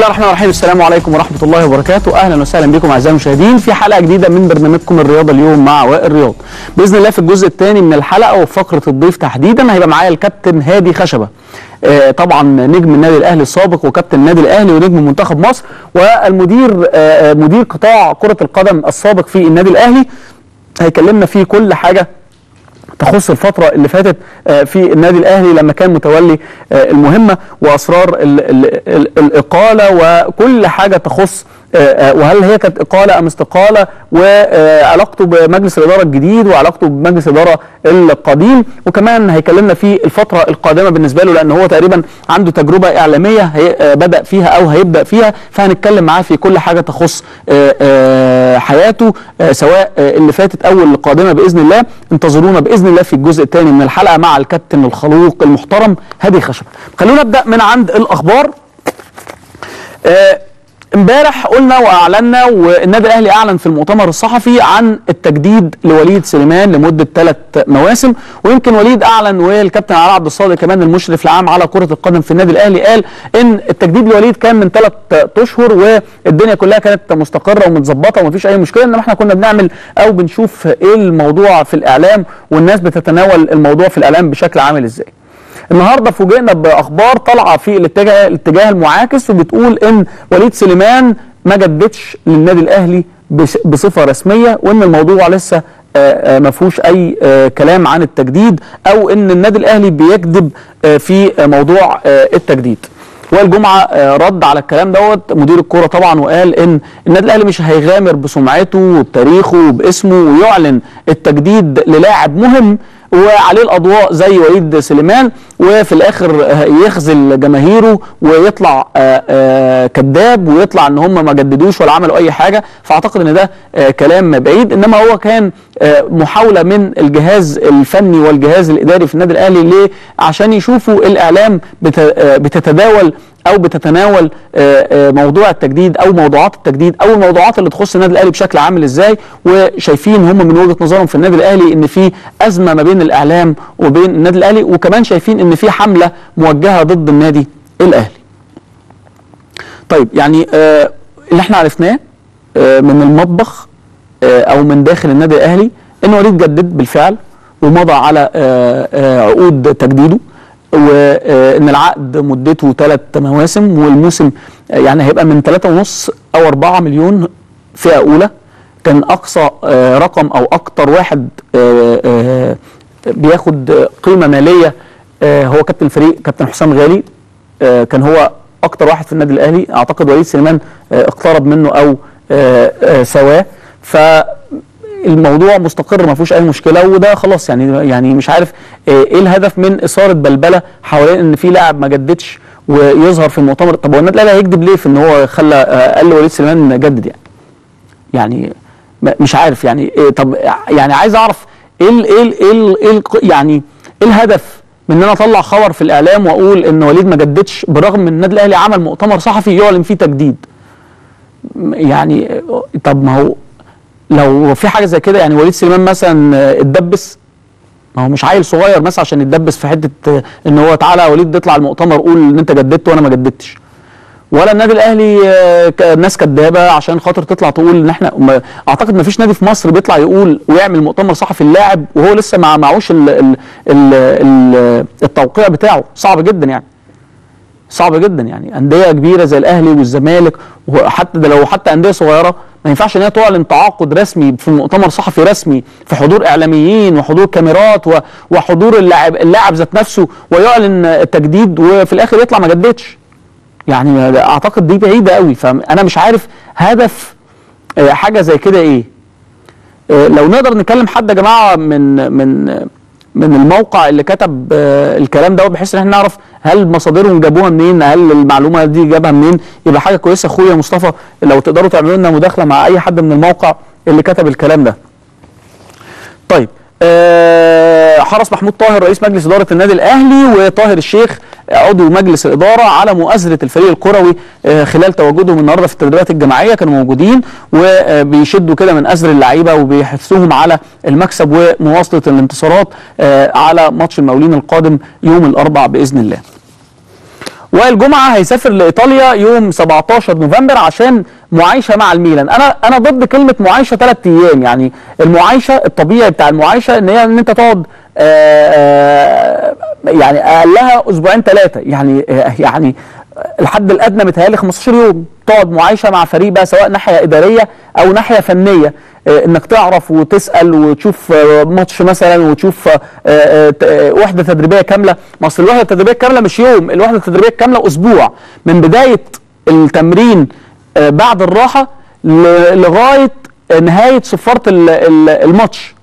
الله الرحمن الرحيم السلام عليكم ورحمه الله وبركاته اهلا وسهلا بكم اعزائي المشاهدين في حلقه جديده من برنامجكم الرياضه اليوم مع وائل الرياض باذن الله في الجزء الثاني من الحلقه وفي فقره الضيف تحديدا هيبقى معايا الكابتن هادي خشبه آه طبعا نجم النادي الاهلي السابق وكابتن النادي الاهلي ونجم منتخب مصر والمدير آه مدير قطاع كره القدم السابق في النادي الاهلي هيكلمنا فيه كل حاجه تخص الفترة اللي فاتت في النادي الأهلي لما كان متولي المهمة وأسرار ال ال ال الإقالة وكل حاجة تخص وهل هي كانت إقالة أم استقالة وعلاقته بمجلس الإدارة الجديد وعلاقته بمجلس الإدارة القديم وكمان هيكلمنا في الفترة القادمة بالنسبة له لأن هو تقريبا عنده تجربة إعلامية بدأ فيها أو هيبدأ فيها فهنتكلم معاه في كل حاجة تخص حياته سواء اللي فاتت أو القادمة بإذن الله انتظرونا بإذن الله في الجزء الثاني من الحلقة مع الكابتن الخلوق المحترم هادي خشب خلونا نبدأ من عند الأخبار امبارح قلنا واعلنا والنادي الاهلي اعلن في المؤتمر الصحفي عن التجديد لوليد سليمان لمده ثلاث مواسم ويمكن وليد اعلن والكابتن علاء عبد الصادق كمان المشرف العام على كره القدم في النادي الاهلي قال ان التجديد لوليد كان من ثلاث اشهر والدنيا كلها كانت مستقره ومتظبطه ومفيش اي مشكله انما احنا كنا بنعمل او بنشوف ايه الموضوع في الاعلام والناس بتتناول الموضوع في الاعلام بشكل عامل ازاي. النهارده فوجئنا باخبار طالعه في الاتجاه الاتجاه المعاكس وبتقول ان وليد سليمان ما جددش للنادي الاهلي بصفه رسميه وان الموضوع لسه ما فيهوش اي كلام عن التجديد او ان النادي الاهلي بيكذب في موضوع التجديد. وائل جمعه رد على الكلام دوت مدير الكوره طبعا وقال ان النادي الاهلي مش هيغامر بسمعته وبتاريخه وباسمه ويعلن التجديد للاعب مهم وعليه الاضواء زي وليد سليمان وفي الاخر يخذل جماهيره ويطلع كذاب ويطلع ان هم ما جددوش ولا عملوا اي حاجه فاعتقد ان ده كلام بعيد انما هو كان محاوله من الجهاز الفني والجهاز الاداري في النادي الاهلي ليه عشان يشوفوا الاعلام بتتداول او بتتناول موضوع التجديد او موضوعات التجديد او الموضوعات اللي تخص النادي الاهلي بشكل عامل ازاي وشايفين هم من وجهه نظرهم في النادي الاهلي ان في ازمه ما بين الاعلام وبين النادي الاهلي وكمان شايفين ان في حمله موجهه ضد النادي الاهلي. طيب يعني آه اللي احنا عرفناه آه من المطبخ آه او من داخل النادي الاهلي ان وليد جدد بالفعل ومضى على عقود تجديده وان العقد مدته ثلاث مواسم والموسم يعني هيبقى من ثلاثة ونص او أربعة مليون فئة أولى كان أقصى رقم أو أكتر واحد بياخد قيمة مالية هو كابتن الفريق كابتن حسام غالي كان هو أكتر واحد في النادي الأهلي أعتقد وليد سليمان اقترب منه أو سواه ف الموضوع مستقر ما فيهوش اي مشكله وده خلاص يعني يعني مش عارف ايه الهدف من اثاره بلبله حوالين ان في لاعب ما جددش ويظهر في المؤتمر طب هو النادي الاهلي هيكذب ليه في ان هو خلى قال لوليد سليمان جدد يعني يعني مش عارف يعني إيه طب يعني عايز اعرف ايه ال ايه ال ايه, ال إيه ال يعني ايه الهدف من ان انا اطلع خبر في الاعلام واقول ان وليد ما جددش برغم ان النادي الاهلي عمل مؤتمر صحفي يعلن فيه تجديد يعني طب ما هو لو في حاجه زي كده يعني وليد سليمان مثلا اتدبس ما هو مش عيل صغير مثلا عشان يتدبس في حته ان هو تعالى يا وليد اطلع المؤتمر قول ان انت جددت وانا ما جددتش ولا النادي الاهلي ناس كدابه عشان خاطر تطلع تقول ان احنا اعتقد ما فيش نادي في مصر بيطلع يقول ويعمل مؤتمر صحفي اللاعب وهو لسه ما معهوش التوقيع بتاعه صعب جدا يعني صعب جدا يعني انديه كبيره زي الاهلي والزمالك وحتى ده لو حتى انديه صغيره ما ينفعش ان هي تعلن تعاقد رسمي في مؤتمر صحفي رسمي في حضور اعلاميين وحضور كاميرات وحضور اللاعب اللاعب ذات نفسه ويعلن التجديد وفي الاخر يطلع ما جددش يعني اعتقد دي بعيده قوي فانا مش عارف هدف حاجه زي كده ايه لو نقدر نكلم حد يا جماعه من من من الموقع اللي كتب الكلام ده بحيث ان احنا نعرف هل مصادرهم جابوها منين هل المعلومه دي جابها منين يبقى حاجه كويسه اخويا مصطفى لو تقدروا تعملوا لنا مداخله مع اي حد من الموقع اللي كتب الكلام ده طيب أه حرص محمود طاهر رئيس مجلس اداره النادي الاهلي وطاهر الشيخ عضو مجلس الاداره على مؤازره الفريق الكروي أه خلال تواجدهم النهارده في التدريبات الجماعيه كانوا موجودين وبيشدوا كده من ازر اللعيبه وبيحثوهم على المكسب ومواصله الانتصارات أه على ماتش المقاولين القادم يوم الاربعاء باذن الله. وائل جمعه هيسافر لايطاليا يوم 17 نوفمبر عشان معايشه مع الميلان انا انا ضد كلمه معايشه ثلاث ايام يعني المعايشه الطبيعي بتاع المعايشه ان هي ان انت تقعد آه، آه، يعني اقلها اسبوعين ثلاثه يعني آه، يعني الحد الادنى متهيألي 15 يوم تقعد معايشه مع فريق بقى سواء ناحيه اداريه او ناحيه فنيه آه، انك تعرف وتسال وتشوف آه، ماتش مثلا وتشوف آه، آه، ت- آه، وحده تدريبيه كامله ما اصل الوحده التدريبيه الكامله مش يوم الوحده التدريبيه الكامله اسبوع من بدايه التمرين آه، بعد الراحه ل- لغايه نهايه صفاره ال- ال- الماتش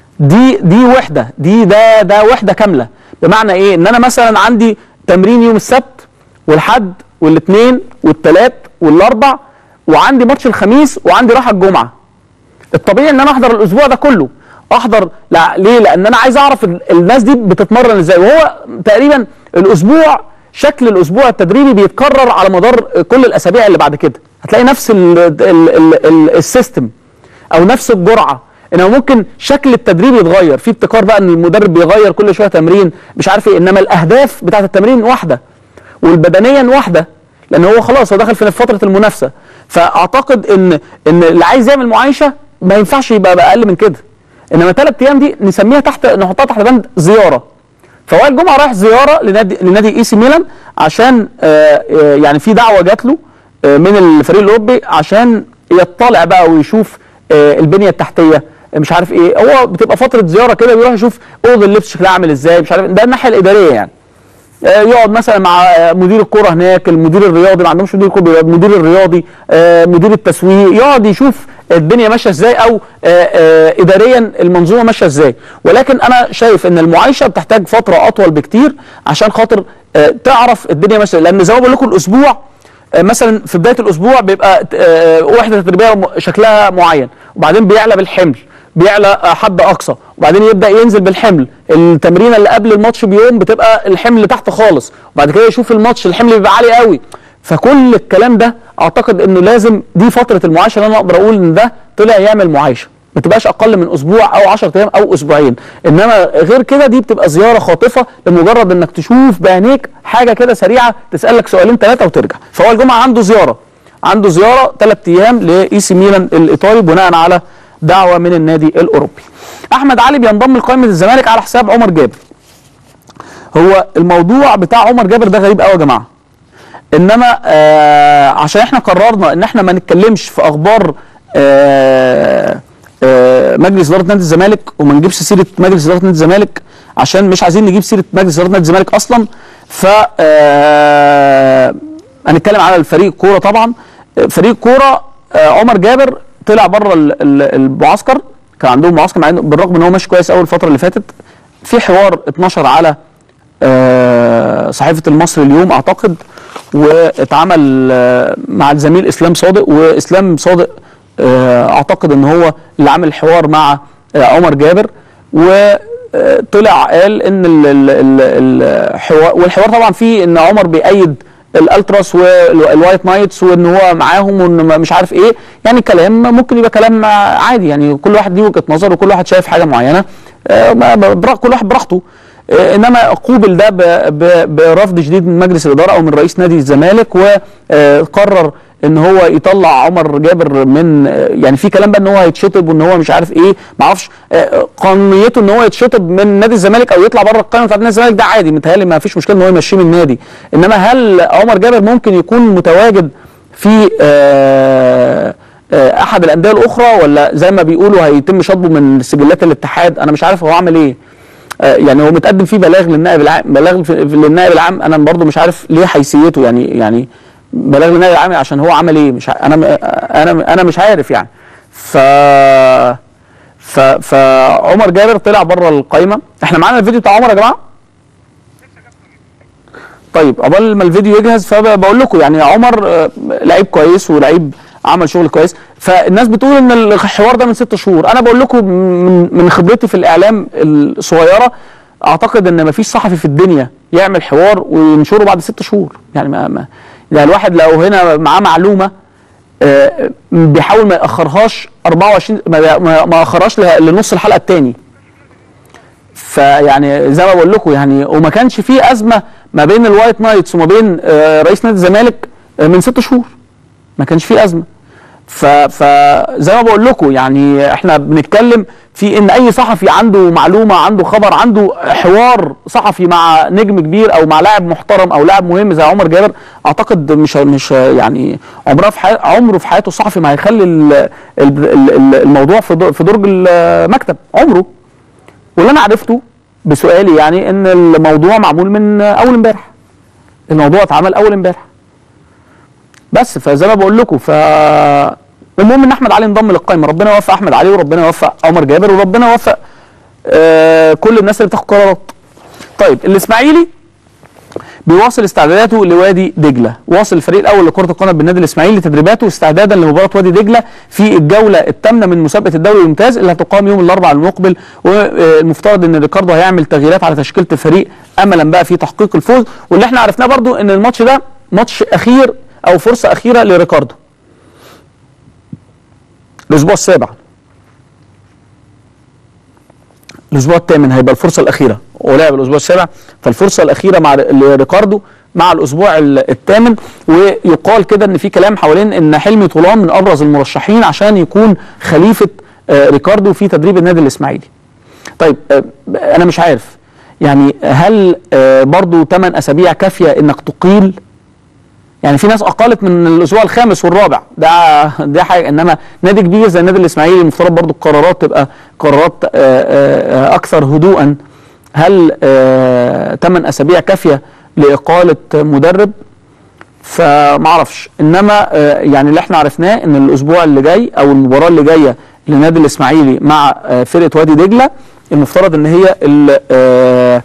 دي دي وحده دي ده ده وحده كامله بمعنى ايه ان انا مثلا عندي تمرين يوم السبت والحد والاثنين والثلاث والاربع وعندي ماتش الخميس وعندي راحه الجمعه الطبيعي ان انا احضر الاسبوع ده كله احضر لا ليه لان انا عايز اعرف ال- الناس دي بتتمرن ازاي وهو تقريبا الاسبوع شكل الاسبوع التدريبي بيتكرر على مدار كل الاسابيع اللي بعد كده هتلاقي نفس ال ال ال ال السيستم او نفس الجرعه انما ممكن شكل التدريب يتغير في ابتكار بقى ان المدرب بيغير كل شويه تمرين مش عارف ايه انما الاهداف بتاعه التمرين واحده والبدنيا واحده لان هو خلاص هو دخل في فتره المنافسه فاعتقد ان ان اللي عايز يعمل معايشه ما ينفعش يبقى باقل من كده انما ثلاث ايام دي نسميها تحت نحطها تحت بند زياره فوائل جمعه رايح زياره لنادي لنادي اي سي ميلان عشان آه، آه، يعني في دعوه جات له آه، من الفريق الاوروبي عشان يطلع بقى ويشوف آه، البنيه التحتيه مش عارف ايه هو بتبقى فتره زياره كده بيروح يشوف اوضه اللبس شكلها عامل ازاي مش عارف ده الناحيه الاداريه يعني آه، يقعد مثلا مع آه، مدير الكوره هناك المدير الرياضي ما عندهمش مدير كوره بيبقى المدير الرياضي آه، مدير التسويق يقعد يشوف الدنيا ماشيه ازاي او آه، آه، اداريا المنظومه ماشيه ازاي ولكن انا شايف ان المعايشه بتحتاج فتره اطول بكتير عشان خاطر آه، تعرف الدنيا ماشيه لان زي ما بقول لكم الاسبوع آه، مثلا في بدايه الاسبوع بيبقى آه، وحده تدريبيه م- شكلها معين وبعدين بيعلى بالحمل بيعلى آه، حد اقصى وبعدين يبدا ينزل بالحمل التمرينه اللي قبل الماتش بيوم بتبقى الحمل تحت خالص وبعد كده يشوف الماتش الحمل بيبقى عالي قوي فكل الكلام ده اعتقد انه لازم دي فتره المعايشه اللي انا اقدر اقول ان ده طلع يعمل معايشه ما تبقاش اقل من اسبوع او 10 ايام او اسبوعين انما غير كده دي بتبقى زياره خاطفه لمجرد انك تشوف بعينيك حاجه كده سريعه تسالك سؤالين ثلاثه وترجع فهو الجمعه عنده زياره عنده زياره ثلاث ايام لاي سي ميلان الايطالي بناء على دعوه من النادي الاوروبي احمد علي بينضم لقائمه الزمالك على حساب عمر جابر هو الموضوع بتاع عمر جابر ده غريب قوي يا جماعه انما آه عشان احنا قررنا ان احنا ما نتكلمش في اخبار آه آه مجلس اداره نادي الزمالك وما نجيبش سيره مجلس اداره نادي الزمالك عشان مش عايزين نجيب سيره مجلس اداره نادي الزمالك اصلا ف آه هنتكلم على الفريق كوره طبعا آه، فريق كوره آه عمر جابر طلع بره ال- ال- المعسكر كان عندهم معسكر مع إنه بالرغم ان هو ماشي كويس اول الفتره اللي فاتت في حوار اتنشر على آه، صحيفه المصري اليوم اعتقد واتعمل آه، مع الزميل اسلام صادق واسلام صادق آه، اعتقد ان هو اللي عامل الحوار مع آه، عمر جابر وطلع قال ان ال- ال- ال- الحوار والحوار طبعا فيه ان عمر بيأيد الالتراس والوايت نايتس وان هو معاهم وان مش عارف ايه يعني كلام ممكن يبقى كلام عادي يعني كل واحد ليه وجهه نظر وكل واحد شايف حاجه معينه آه، ما- برا- كل واحد براحته آه، انما قوبل ده ب- ب- برفض شديد من مجلس الاداره او من رئيس نادي الزمالك وقرر ان هو يطلع عمر جابر من آه، يعني في كلام بقى ان هو هيتشطب وان هو مش عارف ايه ما اعرفش آه، قانونيته ان هو يتشطب من نادي الزمالك او يطلع بره القائمه بتاعت نادي الزمالك ده عادي متهيألي ما فيش مشكله ان هو يمشيه من النادي انما هل عمر جابر ممكن يكون متواجد في آه آه، احد الانديه الاخرى ولا زي ما بيقولوا هيتم شطبه من سجلات الاتحاد انا مش عارف هو عامل ايه آه، يعني هو متقدم فيه بلاغ للنائب العام بلاغ في- في- للنائب العام انا برضو مش عارف ليه حيثيته يعني يعني بلاغ للنائب العام عشان هو عمل ايه مش ع- انا م- انا انا مش عارف يعني ف ف فعمر جابر طلع بره القايمه احنا معانا الفيديو بتاع عمر يا جماعه طيب قبل ما الفيديو يجهز فبقول لكم يعني عمر آه، لعيب كويس ولعيب عمل شغل كويس فالناس بتقول ان الحوار ده من ست شهور انا بقول لكم من من خبرتي في الاعلام الصغيره اعتقد ان مفيش صحفي في الدنيا يعمل حوار وينشره بعد ست شهور يعني ما, ما يعني الواحد لو هنا معاه معلومه آه، بيحاول ما ياخرهاش 24 ما ما- ما اخرهاش ل- لنص الحلقه الثاني ف فيعني زي ما بقول لكم يعني وما كانش في ازمه ما بين الوايت نايتس وما بين آه، رئيس نادي الزمالك آه، من ست شهور ما كانش في ازمه ف- فزي ما بقول لكم يعني احنا بنتكلم في ان اي صحفي عنده معلومه عنده خبر عنده حوار صحفي مع نجم كبير او مع لاعب محترم او لاعب مهم زي عمر جابر اعتقد مش مش يعني عمره في حي... عمره في حياته الصحفي ما هيخلي ال- ال- ال- الموضوع في در- في درج المكتب عمره واللي انا عرفته بسؤالي يعني ان الموضوع معمول من اول امبارح الموضوع اتعمل اول امبارح بس فزي ما بقول لكم ف المهم ان احمد علي انضم للقائمه ربنا يوفق احمد علي وربنا يوفق عمر جابر وربنا يوفق آه كل الناس اللي بتاخد قرارات طيب الاسماعيلي بيواصل استعداداته لوادي دجله واصل الفريق الاول لكره القدم بالنادي الاسماعيلي تدريباته استعدادا لمباراه وادي دجله في الجوله الثامنه من مسابقه الدوري الممتاز اللي هتقام يوم الاربعاء المقبل والمفترض ان ريكاردو هيعمل تغييرات على تشكيله الفريق املا بقى في تحقيق الفوز واللي احنا عرفناه برضو ان الماتش ده ماتش اخير او فرصه اخيره لريكاردو الاسبوع السابع الاسبوع الثامن هيبقى الفرصه الاخيره ولعب الاسبوع السابع فالفرصه الاخيره مع لريكاردو مع الاسبوع ال- الثامن ويقال كده ان في كلام حوالين ان حلمي طولان من ابرز المرشحين عشان يكون خليفه آه، ريكاردو في تدريب النادي الاسماعيلي. طيب آه، انا مش عارف يعني هل آه، برضو 8 اسابيع كافيه انك تقيل يعني في ناس اقلت من الاسبوع الخامس والرابع ده ده حاجه انما نادي كبير زي النادي الاسماعيلي المفترض برضو القرارات تبقى قرارات آه، آه، آه، اكثر هدوءا هل 8 اسابيع كافيه لاقاله مدرب فما اعرفش انما آه، يعني اللي احنا عرفناه ان الاسبوع اللي جاي او المباراه اللي جايه للنادي الاسماعيلي مع آه، فرقه وادي دجله المفترض ان هي ال- آه،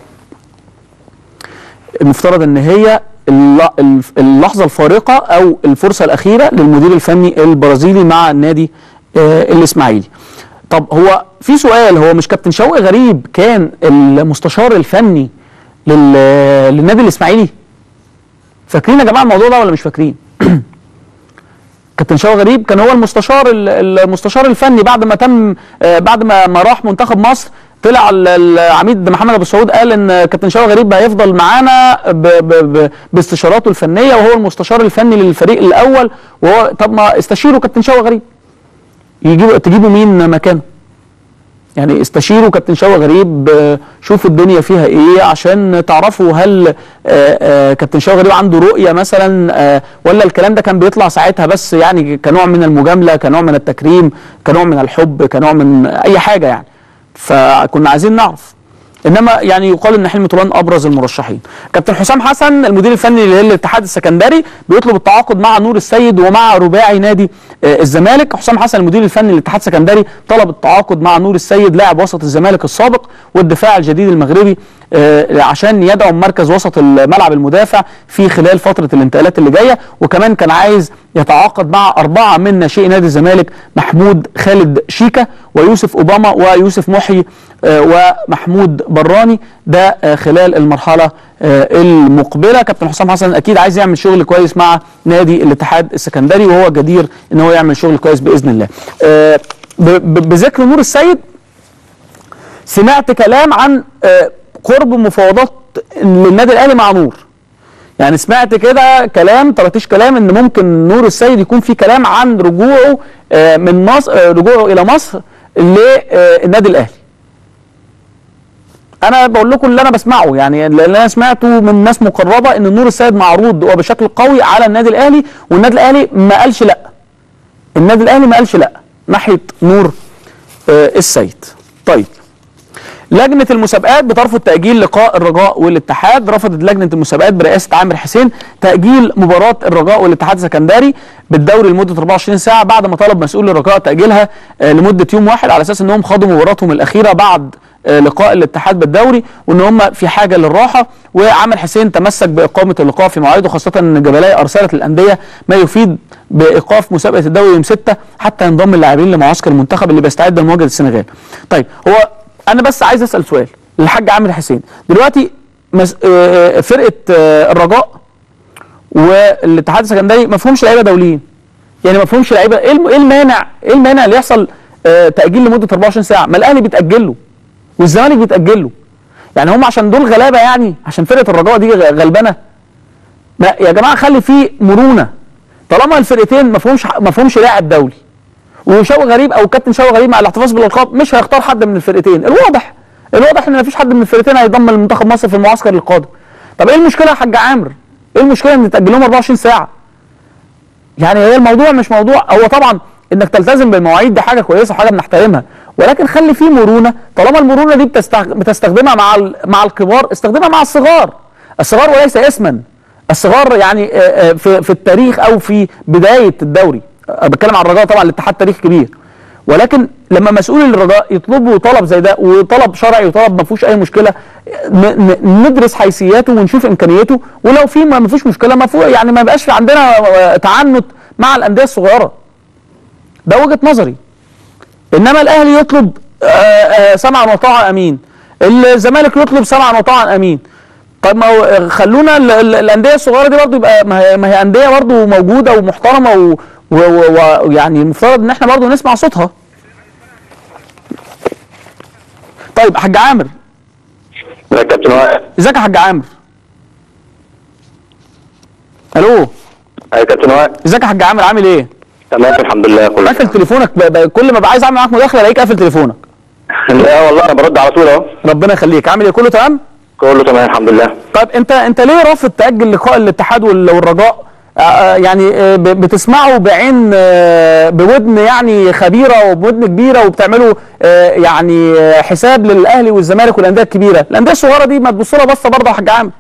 المفترض ان هي الل- الف- اللحظه الفارقه او الفرصه الاخيره للمدير الفني البرازيلي مع النادي آه، الاسماعيلي. طب هو في سؤال هو مش كابتن شوقي غريب كان المستشار الفني لل- للنادي الاسماعيلي؟ فاكرين يا جماعه الموضوع ده ولا مش فاكرين؟ كابتن شوقي غريب كان هو المستشار ال- المستشار الفني بعد ما تم آه، بعد ما ما راح منتخب مصر طلع ال- العميد محمد ابو سعود قال ان كابتن شوقي غريب هيفضل معانا ب ب ب باستشاراته الفنيه وهو المستشار الفني للفريق الاول وهو طب ما استشيروا كابتن شوقي غريب يجيبوا تجيبوا مين مكانه يعني استشيروا كابتن شوقي غريب آه، شوفوا الدنيا فيها ايه عشان تعرفوا هل آه، آه، كابتن شوقي غريب عنده رؤيه مثلا آه، ولا الكلام ده كان بيطلع ساعتها بس يعني كنوع من المجامله كنوع من التكريم كنوع من الحب كنوع من اي حاجه يعني فكنا عايزين نعرف انما يعني يقال ان حلمي طولان ابرز المرشحين كابتن حسام حسن المدير الفني للاتحاد السكندري بيطلب التعاقد مع نور السيد ومع رباعي نادي آه، الزمالك حسام حسن المدير الفني للاتحاد السكندري طلب التعاقد مع نور السيد لاعب وسط الزمالك السابق والدفاع الجديد المغربي آه، عشان يدعم مركز وسط الملعب المدافع في خلال فتره الانتقالات اللي جايه وكمان كان عايز يتعاقد مع اربعه من ناشئي نادي الزمالك محمود خالد شيكا ويوسف اوباما ويوسف محي آه، ومحمود براني ده آه، خلال المرحله آه، المقبله كابتن حسام حسن اكيد عايز يعمل شغل كويس مع نادي الاتحاد السكندري وهو جدير ان هو يعمل شغل كويس باذن الله آه، ب- ب- بذكر نور السيد سمعت كلام عن آه، قرب مفاوضات للنادي الاهلي مع نور يعني سمعت كده كلام طرطيش كلام ان ممكن نور السيد يكون في كلام عن رجوعه آه، من مصر آه، رجوعه الى مصر للنادي الاهلي انا بقول لكم اللي انا بسمعه يعني اللي انا سمعته من ناس مقربه ان نور السيد معروض وبشكل قوي على النادي الاهلي والنادي الاهلي ما قالش لا النادي الاهلي ما قالش لا ناحيه نور آه، السيد طيب لجنة المسابقات بترفض تأجيل لقاء الرجاء والاتحاد رفضت لجنة المسابقات برئاسة عامر حسين تأجيل مباراة الرجاء والاتحاد السكندري بالدوري لمدة 24 ساعة بعد ما طلب مسؤول الرجاء تأجيلها آه، لمدة يوم واحد على أساس أنهم خاضوا مباراتهم الأخيرة بعد آه، لقاء الاتحاد بالدوري وان هم في حاجه للراحه وعامر حسين تمسك باقامه اللقاء في مواعيده خاصه ان الجبليه ارسلت للانديه ما يفيد بايقاف مسابقه الدوري يوم 6 حتى ينضم اللاعبين لمعسكر المنتخب اللي بيستعد لمواجهه السنغال. طيب هو انا بس عايز اسال سؤال للحاج عامر حسين دلوقتي مس... آه، آه، فرقه آه، الرجاء والاتحاد السكندري ما فيهمش لعيبه دوليين يعني ما فيهمش لعيبه ايه الم- إيه المانع ايه المانع اللي يحصل آه، تاجيل لمده 24 ساعه ما الاهلي بيتاجل له والزمالك بيتاجل له يعني هم عشان دول غلابه يعني عشان فرقه الرجاء دي غ- غلبانه لا يا جماعه خلي في مرونه طالما الفرقتين ما فيهمش ما فيهمش لاعب دولي وشوقي غريب او كابتن شوقي غريب مع الاحتفاظ بالالقاب مش هيختار حد من الفرقتين الواضح الواضح ان مفيش حد من الفرقتين هيضم لمنتخب مصر في المعسكر القادم طب ايه المشكله يا حاج عامر ايه المشكله ان تاجل لهم 24 ساعه يعني هي الموضوع مش موضوع هو طبعا انك تلتزم بالمواعيد دي حاجه كويسه وحاجه بنحترمها ولكن خلي فيه مرونه طالما المرونه دي بتستخ... بتستخدمها مع ال... مع الكبار استخدمها مع الصغار الصغار وليس اسما الصغار يعني آه، آه، في في التاريخ او في بدايه الدوري أه بتكلم عن الرجاء طبعا الاتحاد تاريخ كبير ولكن لما مسؤول الرجاء يطلبوا طلب زي ده وطلب شرعي وطلب ما فيهوش اي مشكله ن... ن... ندرس حيثياته ونشوف امكانياته ولو في ما فيش مشكله ما فيه يعني ما يبقاش في عندنا آه، تعنت مع الانديه الصغيره ده وجهه نظري انما الاهلي يطلب آه، آه، سمعا وطاعه امين الزمالك يطلب سمعا وطاعا امين طب ما هو آه، خلونا ال- ال- الانديه الصغيره دي برضه يبقى ما هي, ما هي انديه برضه موجوده ومحترمه و- و- و- ويعني المفترض ان احنا برضه نسمع صوتها طيب حاج عامر يا كابتن وائل ازيك يا حاج عامر الو يا كابتن وائل ازيك يا حاج عامر عامل ايه تمام الحمد لله كله قافل تليفونك ب- ب- كل ما بقى عايز اعمل معاك مداخله الاقيك قافل تليفونك لا والله انا برد على طول اهو ربنا يخليك عامل ايه كله تمام كله تمام الحمد لله طيب انت انت ليه رافض تاجل لقاء الاتحاد وال- والرجاء آه، آه، يعني آه، ب- بتسمعوا بعين آه، بودن يعني خبيره وبودن كبيره وبتعملوا آه، يعني آه، حساب للاهلي والزمالك والانديه الكبيره الانديه الصغيره دي ما تبص لها بصه برضه يا حاج عامر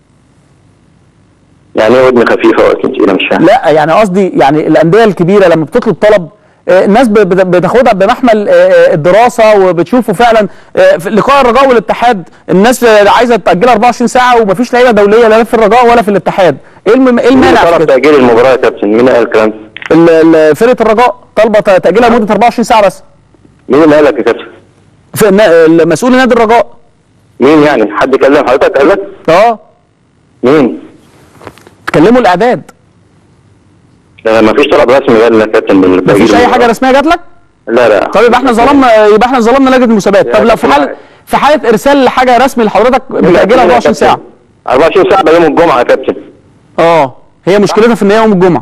يعني ايه ودن خفيفه وودن تقيله مش فاهم لا يعني قصدي يعني الانديه الكبيره لما بتطلب طلب آه، الناس ب- بت- بتاخدها بمحمل آه، آه، الدراسه وبتشوفوا فعلا آه، في لقاء الرجاء والاتحاد الناس آه، عايزه تاجلها 24 ساعه ومفيش لعيبه دوليه لا في الرجاء ولا في الاتحاد ايه الم- ايه مين المانع في طلب كده؟ تاجيل المباراه يا كابتن مين قال الكلام ده؟ ال- ال- فرقه الرجاء طالبه ت- تاجيلها لمده 24 ساعه بس مين اللي قال لك يا كابتن؟ في النا- مسؤول نادي الرجاء مين يعني حد كلم حضرتك قال لك؟ اه مين؟ كلموا الاعداد ده ما فيش طلب رسمي قال لك يا كابتن بالتأجيل مفيش اي المباراة. حاجه رسميه جات لك لا لا طب يبقى احنا ظلمنا يبقى احنا ظلمنا لجنه المسابقات يا طب لو في كابتن حاله معاك. في حاله ارسال حاجه رسمي لحضرتك بتاجلها 24 ساعه 24 ساعه ده يوم الجمعه يا كابتن اه هي مشكلتها في ان هي يوم الجمعه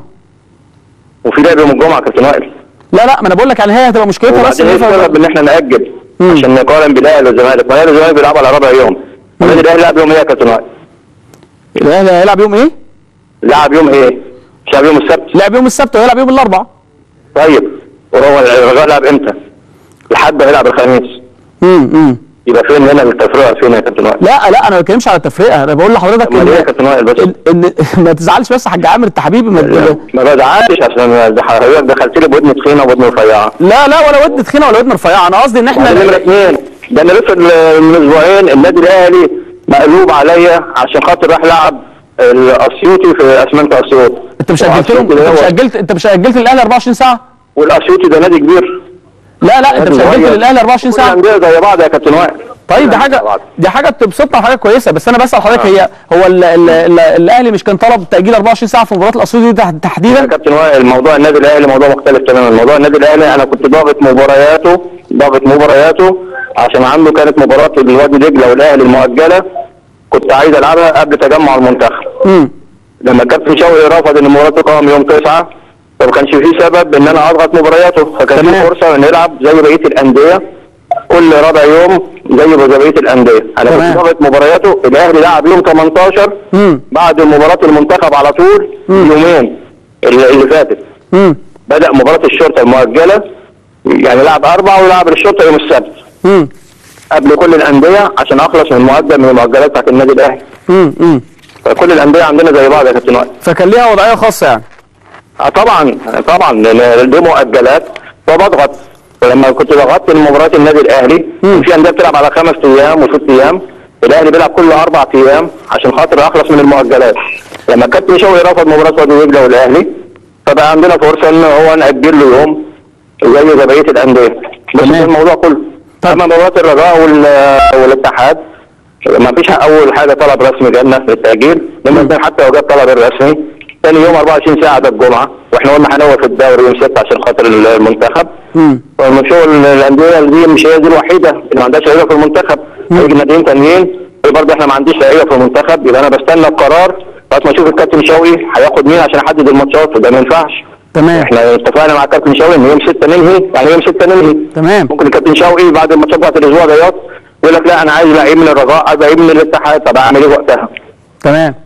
وفي لعب يوم الجمعه يا كابتن وائل لا لا ما انا بقول لك يعني هي هتبقى مشكلتها بس وبعدين إن ايه هي السبب ان احنا ناجل مم. عشان نقارن بالاهلي والزمالك ما الاهلي والزمالك بيلعبوا على رابع يوم النادي الاهلي لعب يوم ايه يا كابتن وائل؟ الاهلي هيلعب يوم ايه؟ لعب يوم ايه؟ مش لعب يوم السبت لعب يوم السبت وهيلعب يوم الاربعاء طيب وهو الرجاء لعب امتى؟ لحد هيلعب الخميس امم امم يبقى فين هنا التفرقه فين يا كابتن وائل؟ لا لا انا ما بتكلمش على التفرقه انا بقول لحضرتك امال ايه يا ان كابتن وائل بس؟ ان, إن ما تزعلش بس يا حاج عامر انت حبيبي ما لا، ما بزعلش عشان ده حضرتك دخلت لي بودن تخينه وبودن رفيعه لا لا ولا ود تخينه ولا ودن رفيعه انا قصدي ان احنا وبعدين نمره اثنين ده انا لسه من اسبوعين النادي الاهلي مقلوب عليا عشان خاطر راح لعب الاسيوطي في اسمنت اسيوط انت مش اجلت لهم والأسيوطي انت مش دوت- اجلت انت مش اجلت للاهلي 24 ساعه والاسيوطي ده نادي كبير لا لا انت مش نادي اجلت صغير. للاهلي 24 كل ساعه الانديه زي بعض يا كابتن وائل طيب دي كل حاجه زي بعض. دي حاجه بتبسطنا وحاجه كويسه بس انا بسال حضرتك هي هو ال ال ال الاهلي مش كان طلب تاجيل 24 ساعه في مباراه الاسيوطي دي تح- يا تحديدا كابتن وائل موضوع النادي الاهلي موضوع مختلف تماما موضوع النادي الاهلي انا كنت ضابط مبارياته ضابط مبارياته عشان عنده كانت مباراه الوادي دجله والاهلي المؤجله كنت عايز العبها قبل تجمع المنتخب امم لما الكابتن شوقي رفض ان المباراه تقام يوم 9 فما كانش فيه سبب ان انا اضغط مبارياته فكان تمام. في فرصه ان نلعب زي بقيه الانديه كل رابع يوم زي بقيه الانديه انا تمام. كنت ضابط مبارياته الاهلي لعب يوم 18 امم بعد مباراه المنتخب على طول مم. يومين اللي, اللي فاتت امم بدا مباراه الشرطه المؤجله يعني لعب اربع ولعب الشرطه يوم السبت امم قبل كل الانديه عشان اخلص من المؤجل من المؤجلات بتاعت النادي الاهلي امم فكل الانديه عندنا زي بعض يا كابتن وائل فكان ليها وضعيه خاصه يعني اه طبعا طبعا لان دي مؤجلات فبضغط ولما كنت ضغطت مباراه النادي الاهلي مم. في انديه بتلعب على خمس ايام وست ايام الاهلي بيلعب كل اربع ايام عشان خاطر اخلص من المؤجلات لما كابتن شوقي رفض مباراه وادي دجله والاهلي فبقى عندنا فرصه ان هو ناجل له يوم زي زي بقيه الانديه بس تمام. ده الموضوع كله طب. اما مباراه الرجاء وال- والاتحاد ما فيش اول حاجه طلب رسمي جالنا في التاجيل لما مم. كان حتى لو جاب طلب الرسمي ثاني يوم 24 ساعه ده الجمعه واحنا قلنا هنوقف الدوري يوم 6 عشان خاطر المنتخب امم فمشروع الانديه دي مش هي دي الوحيده اللي ما عندهاش لعيبه في المنتخب هيجي ناديين تانيين برضه احنا ما عنديش لعيبه في المنتخب يبقى انا بستنى القرار لغايه ما اشوف الكابتن شوقي هياخد مين عشان احدد الماتشات وده ما ينفعش تمام احنا اتفقنا مع الكابتن شوقي ان يوم 6 ننهي يعني يوم 6 ننهي تمام ممكن الكابتن شوقي بعد الماتشات بتاعت الاسبوع ديت يقول لك لا انا عايز لعيب من الرجاء عايز لعيب من الاتحاد طب اعمل ايه وقتها؟ تمام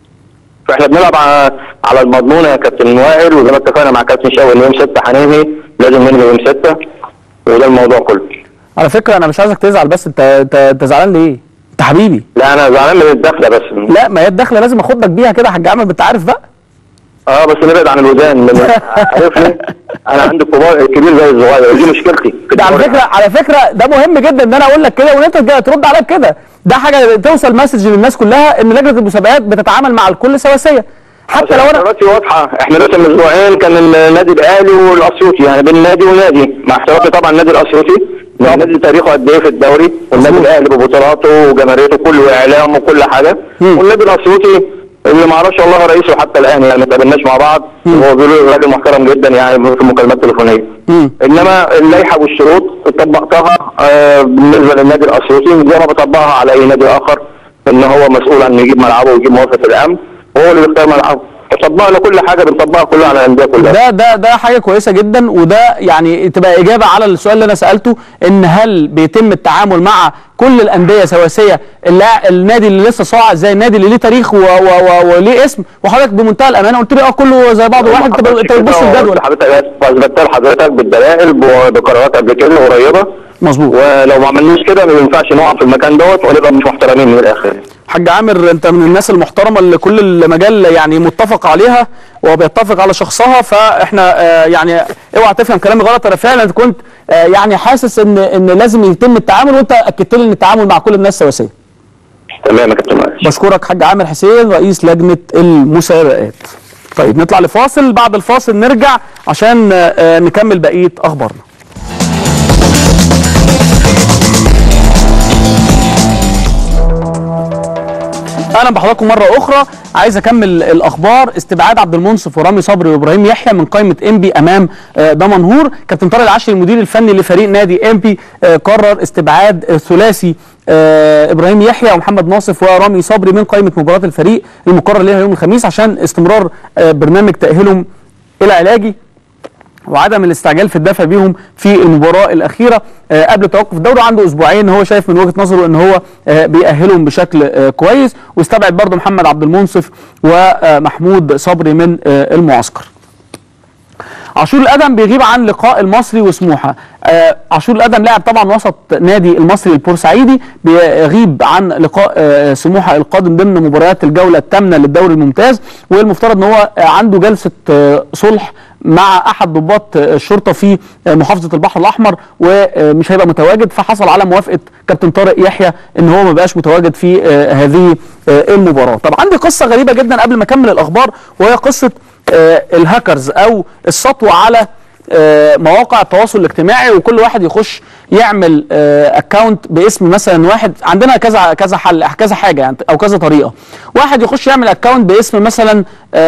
فاحنا بنلعب على على المضمون يا كابتن وائل وزي ما اتفقنا مع كابتن شوقي ان يوم 6 هننهي لازم ننهي يوم 6 وده الموضوع كله على فكره انا مش عايزك تزعل بس انت انت انت زعلان ليه؟ انت حبيبي لا انا زعلان من الدخله بس لا ما هي الدخله لازم اخدك بيها كده يا حاج عامر انت عارف بقى اه بس نبعد عن الودان لأن عارفني انا عندي الكبار الكبير زي الصغير دي مشكلتي ده على فكره على فكره ده مهم جدا ان انا اقول لك كده وان انت تجي- ترد عليا بكده ده حاجه توصل مسج للناس كلها ان لجنه المسابقات بتتعامل مع الكل سواسيه حتى لو انا دلوقتي واضحه احنا لسه من اسبوعين كان النادي الاهلي والاسيوطي يعني بين نادي ونادي مع احترامي طبعا النادي الاسيوطي النادي تاريخه قد ايه في الدوري والنادي مظبوط. الاهلي ببطولاته وجماهيرته كله واعلامه وكل حاجه مم. والنادي الاسيوطي اللي ما اعرفش والله رئيسه حتى الان يعني ما تقابلناش مع بعض مم. هو بيقولوا راجل محترم جدا يعني في مكالمات تليفونيه مم. انما اللائحه والشروط طبقتها آه بالنسبه للنادي الاسيوطي زي ما بطبقها على اي نادي اخر ان هو مسؤول عن يجيب ملعبه ويجيب موافقه الامن وهو اللي بيختار ملعبه طبقنا كل حاجه بنطبقها كلها على الانديه كلها ده ده ده حاجه كويسه جدا وده يعني تبقى اجابه على السؤال اللي انا سالته ان هل بيتم التعامل مع كل الانديه سواسيه اللا- النادي اللي لسه صاعد زي النادي اللي ليه تاريخ و- و- و- وليه اسم وحضرتك بمنتهى الامانه قلت لي اه كله زي بعض واحد انت ب- انت بتبص الجدول حضرتك اثبتت لحضرتك بالدلائل ب- بقرارات قبل كده قريبه مظبوط ولو ما عملناش كده ما ينفعش نقع في المكان دوت ونبقى مش محترمين من الاخر حاج عامر انت من الناس المحترمه اللي كل المجال يعني متفق عليها وبيتفق على شخصها فاحنا آه، يعني اوعى تفهم كلامي غلط انا فعلا كنت آه، يعني حاسس ان ان لازم يتم التعامل وانت اكدت لي ان التعامل مع كل الناس سواسيه تمام يا كابتن مهندس بشكرك حاج عامر حسين رئيس لجنه المسابقات طيب نطلع لفاصل بعد الفاصل نرجع عشان آه، آه، نكمل بقيه اخبارنا اهلا بحضراتكم مره اخرى عايز اكمل الاخبار استبعاد عبد المنصف ورامي صبري وابراهيم يحيى من قائمه انبي امام آه، دمنهور كابتن طارق العشري المدير الفني لفريق نادي انبي آه، قرر استبعاد الثلاثي آه، ابراهيم يحيى ومحمد ناصف ورامي صبري من قائمه مباراه الفريق المقرر لها يوم الخميس عشان استمرار آه، برنامج تاهيلهم العلاجي وعدم الاستعجال في الدفع بيهم في المباراه الاخيره آه، قبل توقف الدوري عنده اسبوعين هو شايف من وجهه نظره ان هو آه، بيأهلهم بشكل آه، كويس واستبعد برضه محمد عبد المنصف ومحمود صبري من آه، المعسكر عاشور الادم بيغيب عن لقاء المصري وسموحه آه عاشور الادم لاعب طبعا وسط نادي المصري البورسعيدي بيغيب عن لقاء آه سموحه القادم ضمن مباريات الجوله الثامنه للدوري الممتاز والمفترض ان هو آه عنده جلسه آه صلح مع احد ضباط آه، الشرطه في آه، محافظه البحر الاحمر ومش هيبقى متواجد فحصل على موافقه كابتن طارق يحيى ان هو ما بقاش متواجد في آه، هذه آه، المباراه طب عندي قصه غريبه جدا قبل ما اكمل الاخبار وهي قصه آه، الهاكرز او السطوه على آه، مواقع التواصل الاجتماعي وكل واحد يخش يعمل اكونت باسم مثلا واحد عندنا كذا كذا حل كذا حاجه يعني او كذا طريقه واحد يخش يعمل اكونت باسم مثلا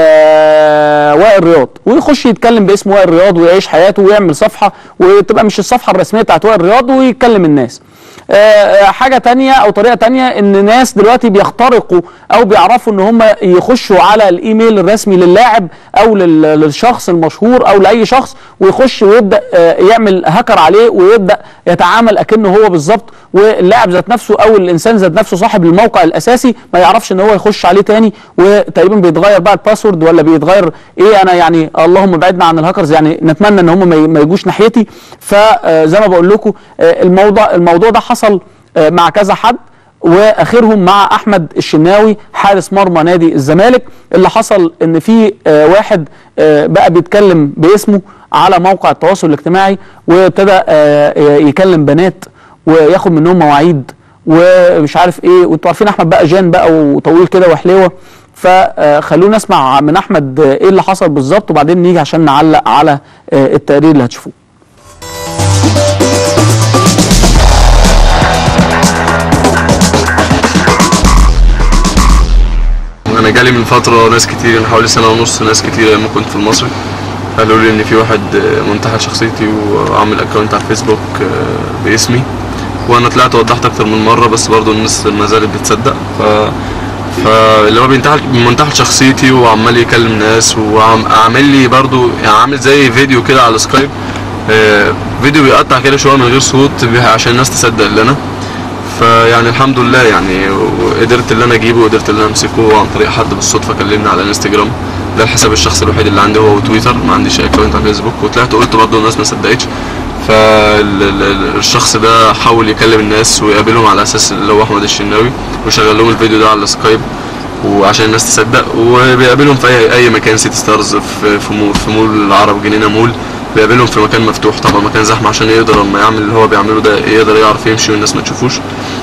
آه، وائل رياض ويخش يتكلم باسم وائل رياض ويعيش حياته ويعمل صفحه وتبقى مش الصفحه الرسميه بتاعت وائل رياض ويتكلم الناس آه، آه، حاجه تانية او طريقه تانية ان ناس دلوقتي بيخترقوا او بيعرفوا ان هم يخشوا على الايميل الرسمي للاعب او لل- للشخص المشهور او لاي شخص ويخش ويبدا آه، يعمل هاكر عليه ويبدا يتعامل اكنه هو بالظبط واللاعب ذات نفسه او الانسان ذات نفسه صاحب الموقع الاساسي ما يعرفش ان هو يخش عليه تاني وتقريبا بيتغير بقى الباسورد ولا بيتغير ايه انا يعني اللهم بعدنا عن الهاكرز يعني نتمنى ان هم ما ي- ما يجوش ناحيتي فزي ما بقول لكم آه، الموضوع الموضوع ده حصل آه، مع كذا حد واخرهم مع احمد الشناوي حارس مرمى نادي الزمالك اللي حصل ان في آه، واحد آه، بقى بيتكلم باسمه على موقع التواصل الاجتماعي وابتدى آه، يكلم بنات وياخد منهم مواعيد ومش عارف ايه وانتوا عارفين احمد بقى جان بقى وطويل كده وحليوه فخلونا نسمع من احمد آه، ايه اللي حصل بالظبط وبعدين نيجي عشان نعلق على آه، التقرير اللي هتشوفوه انا جالي من فتره ناس كتير من حوالي سنه ونص ناس كتير لما كنت في المصري قالوا لي ان في واحد آه، منتحل شخصيتي وعامل اكونت على الفيسبوك آه، باسمي وانا طلعت وضحت اكتر من مره بس برضو الناس ما زالت بتصدق ف فاللي هو بينتحل بينتحل شخصيتي وعمال يكلم ناس وعامل لي برضو يعني عامل زي فيديو كده على السكايب آه، فيديو بيقطع كده شويه من غير صوت بي- عشان الناس تصدق اللي انا فيعني الحمد لله يعني قدرت اللي انا اجيبه وقدرت اللي انا امسكه عن طريق حد بالصدفه كلمني على الانستجرام ده الحساب الشخصي الوحيد اللي عندي هو تويتر ما عنديش اكونت على فيسبوك وطلعت قلت برضه الناس ما صدقتش فالشخص ده حاول يكلم الناس ويقابلهم على اساس اللي هو احمد الشناوي وشغل لهم الفيديو ده على السكايب وعشان الناس تصدق وبيقابلهم في اي اي مكان سيتي ستارز في في مول في مول العرب جنينه مول بيقابلهم في مكان مفتوح طبعا مكان زحمه عشان يقدر لما يعمل اللي هو بيعمله ده يقدر يعرف يمشي والناس ما تشوفوش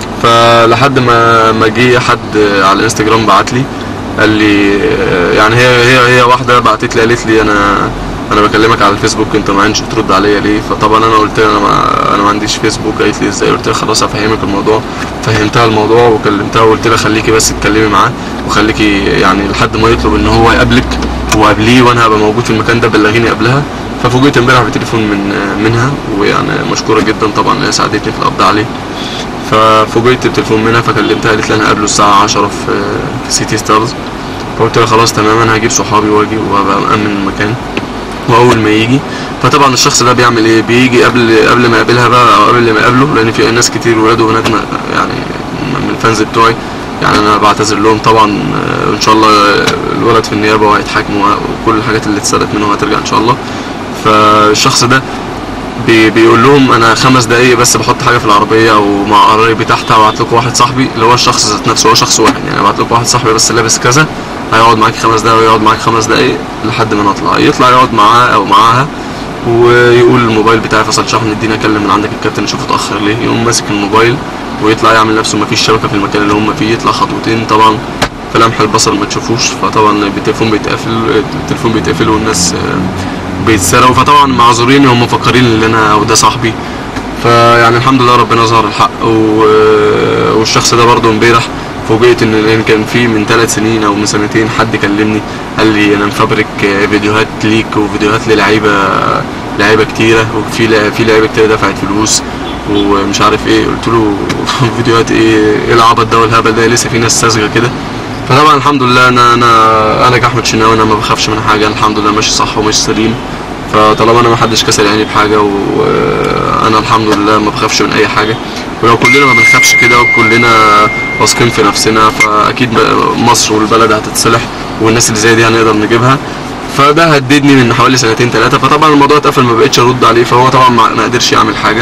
فلحد ما ما جه حد على الانستجرام بعت لي قال لي يعني هي هي هي واحده بعتت لي قالت لي انا انا بكلمك على الفيسبوك انت ما عندش ترد عليا ليه فطبعا انا قلت لها انا ما انا ما عنديش فيسبوك قالت لي ازاي قلت لها خلاص هفهمك الموضوع فهمتها الموضوع وكلمتها وقلت لها خليكي بس تتكلمي معاه وخليكي يعني لحد ما يطلب ان هو يقابلك وقابليه وانا هبقى موجود في المكان ده بلغيني قبلها ففوجئت امبارح بتليفون من منها ويعني مشكوره جدا طبعا إن هي ساعدتني في القبض عليه ففوجئت بتليفون منها فكلمتها قالت لي انا هقابله الساعه 10 في في سيتي ستارز فقلت لها خلاص تمام انا هجيب صحابي واجي وابقى مأمن المكان واول ما يجي فطبعا الشخص ده بيعمل ايه بيجي قبل قبل ما يقابلها بقى او قبل ما يقابله لان في ناس كتير ولاد وبنات ما- يعني من الفانز بتوعي يعني انا بعتذر لهم طبعا آه، ان شاء الله الولد في النيابه وهيتحاكموا وكل الحاجات اللي اتسرقت منهم هترجع ان شاء الله فالشخص ده بي بيقول لهم انا خمس دقايق بس بحط حاجه في العربيه او مع قرايبي تحت هبعت لكم واحد صاحبي اللي هو الشخص ذات نفسه هو شخص واحد يعني هبعت لكم واحد صاحبي بس لابس كذا هيقعد معاك خمس دقايق ويقعد معاك خمس دقايق لحد ما نطلع يطلع يقعد معاه او معاها ويقول الموبايل بتاعي فصل شحن اديني اكلم من عندك الكابتن اشوفه اتاخر ليه يقوم ماسك الموبايل ويطلع يعمل نفسه ما فيش شبكه في المكان اللي هم فيه يطلع خطوتين طبعا في لمح البصر ما تشوفوش فطبعا التليفون بيتقفل التليفون بيتقفل والناس آه، بيتسرقوا فطبعا معذورين هم مفكرين ان انا وده صاحبي فيعني الحمد لله ربنا ظهر الحق و... والشخص ده برضه امبارح فوجئت ان إن كان في من ثلاث سنين او من سنتين حد كلمني قال لي انا مفبرك فيديوهات ليك وفيديوهات للعيبه لعيبه كتيره وفي لع- في لعيبه كتيره دفعت فلوس ومش عارف ايه قلت له فيديوهات ايه ايه العبط ده والهبل ده لسه في ناس ساذجه كده فطبعا الحمد لله انا انا انا كاحمد شناوي انا ما بخافش من حاجه الحمد لله ماشي صح وماشي سليم فطالما انا ما حدش كسر عيني بحاجه وانا الحمد لله ما بخافش من اي حاجه ولو كلنا ما بنخافش كده وكلنا واثقين في نفسنا فاكيد ب- مصر والبلد هتتصلح والناس اللي زي دي هنقدر نجيبها فده هددني من حوالي سنتين ثلاثه فطبعا الموضوع اتقفل ما بقتش ارد عليه فهو طبعا ما ما قدرش يعمل حاجه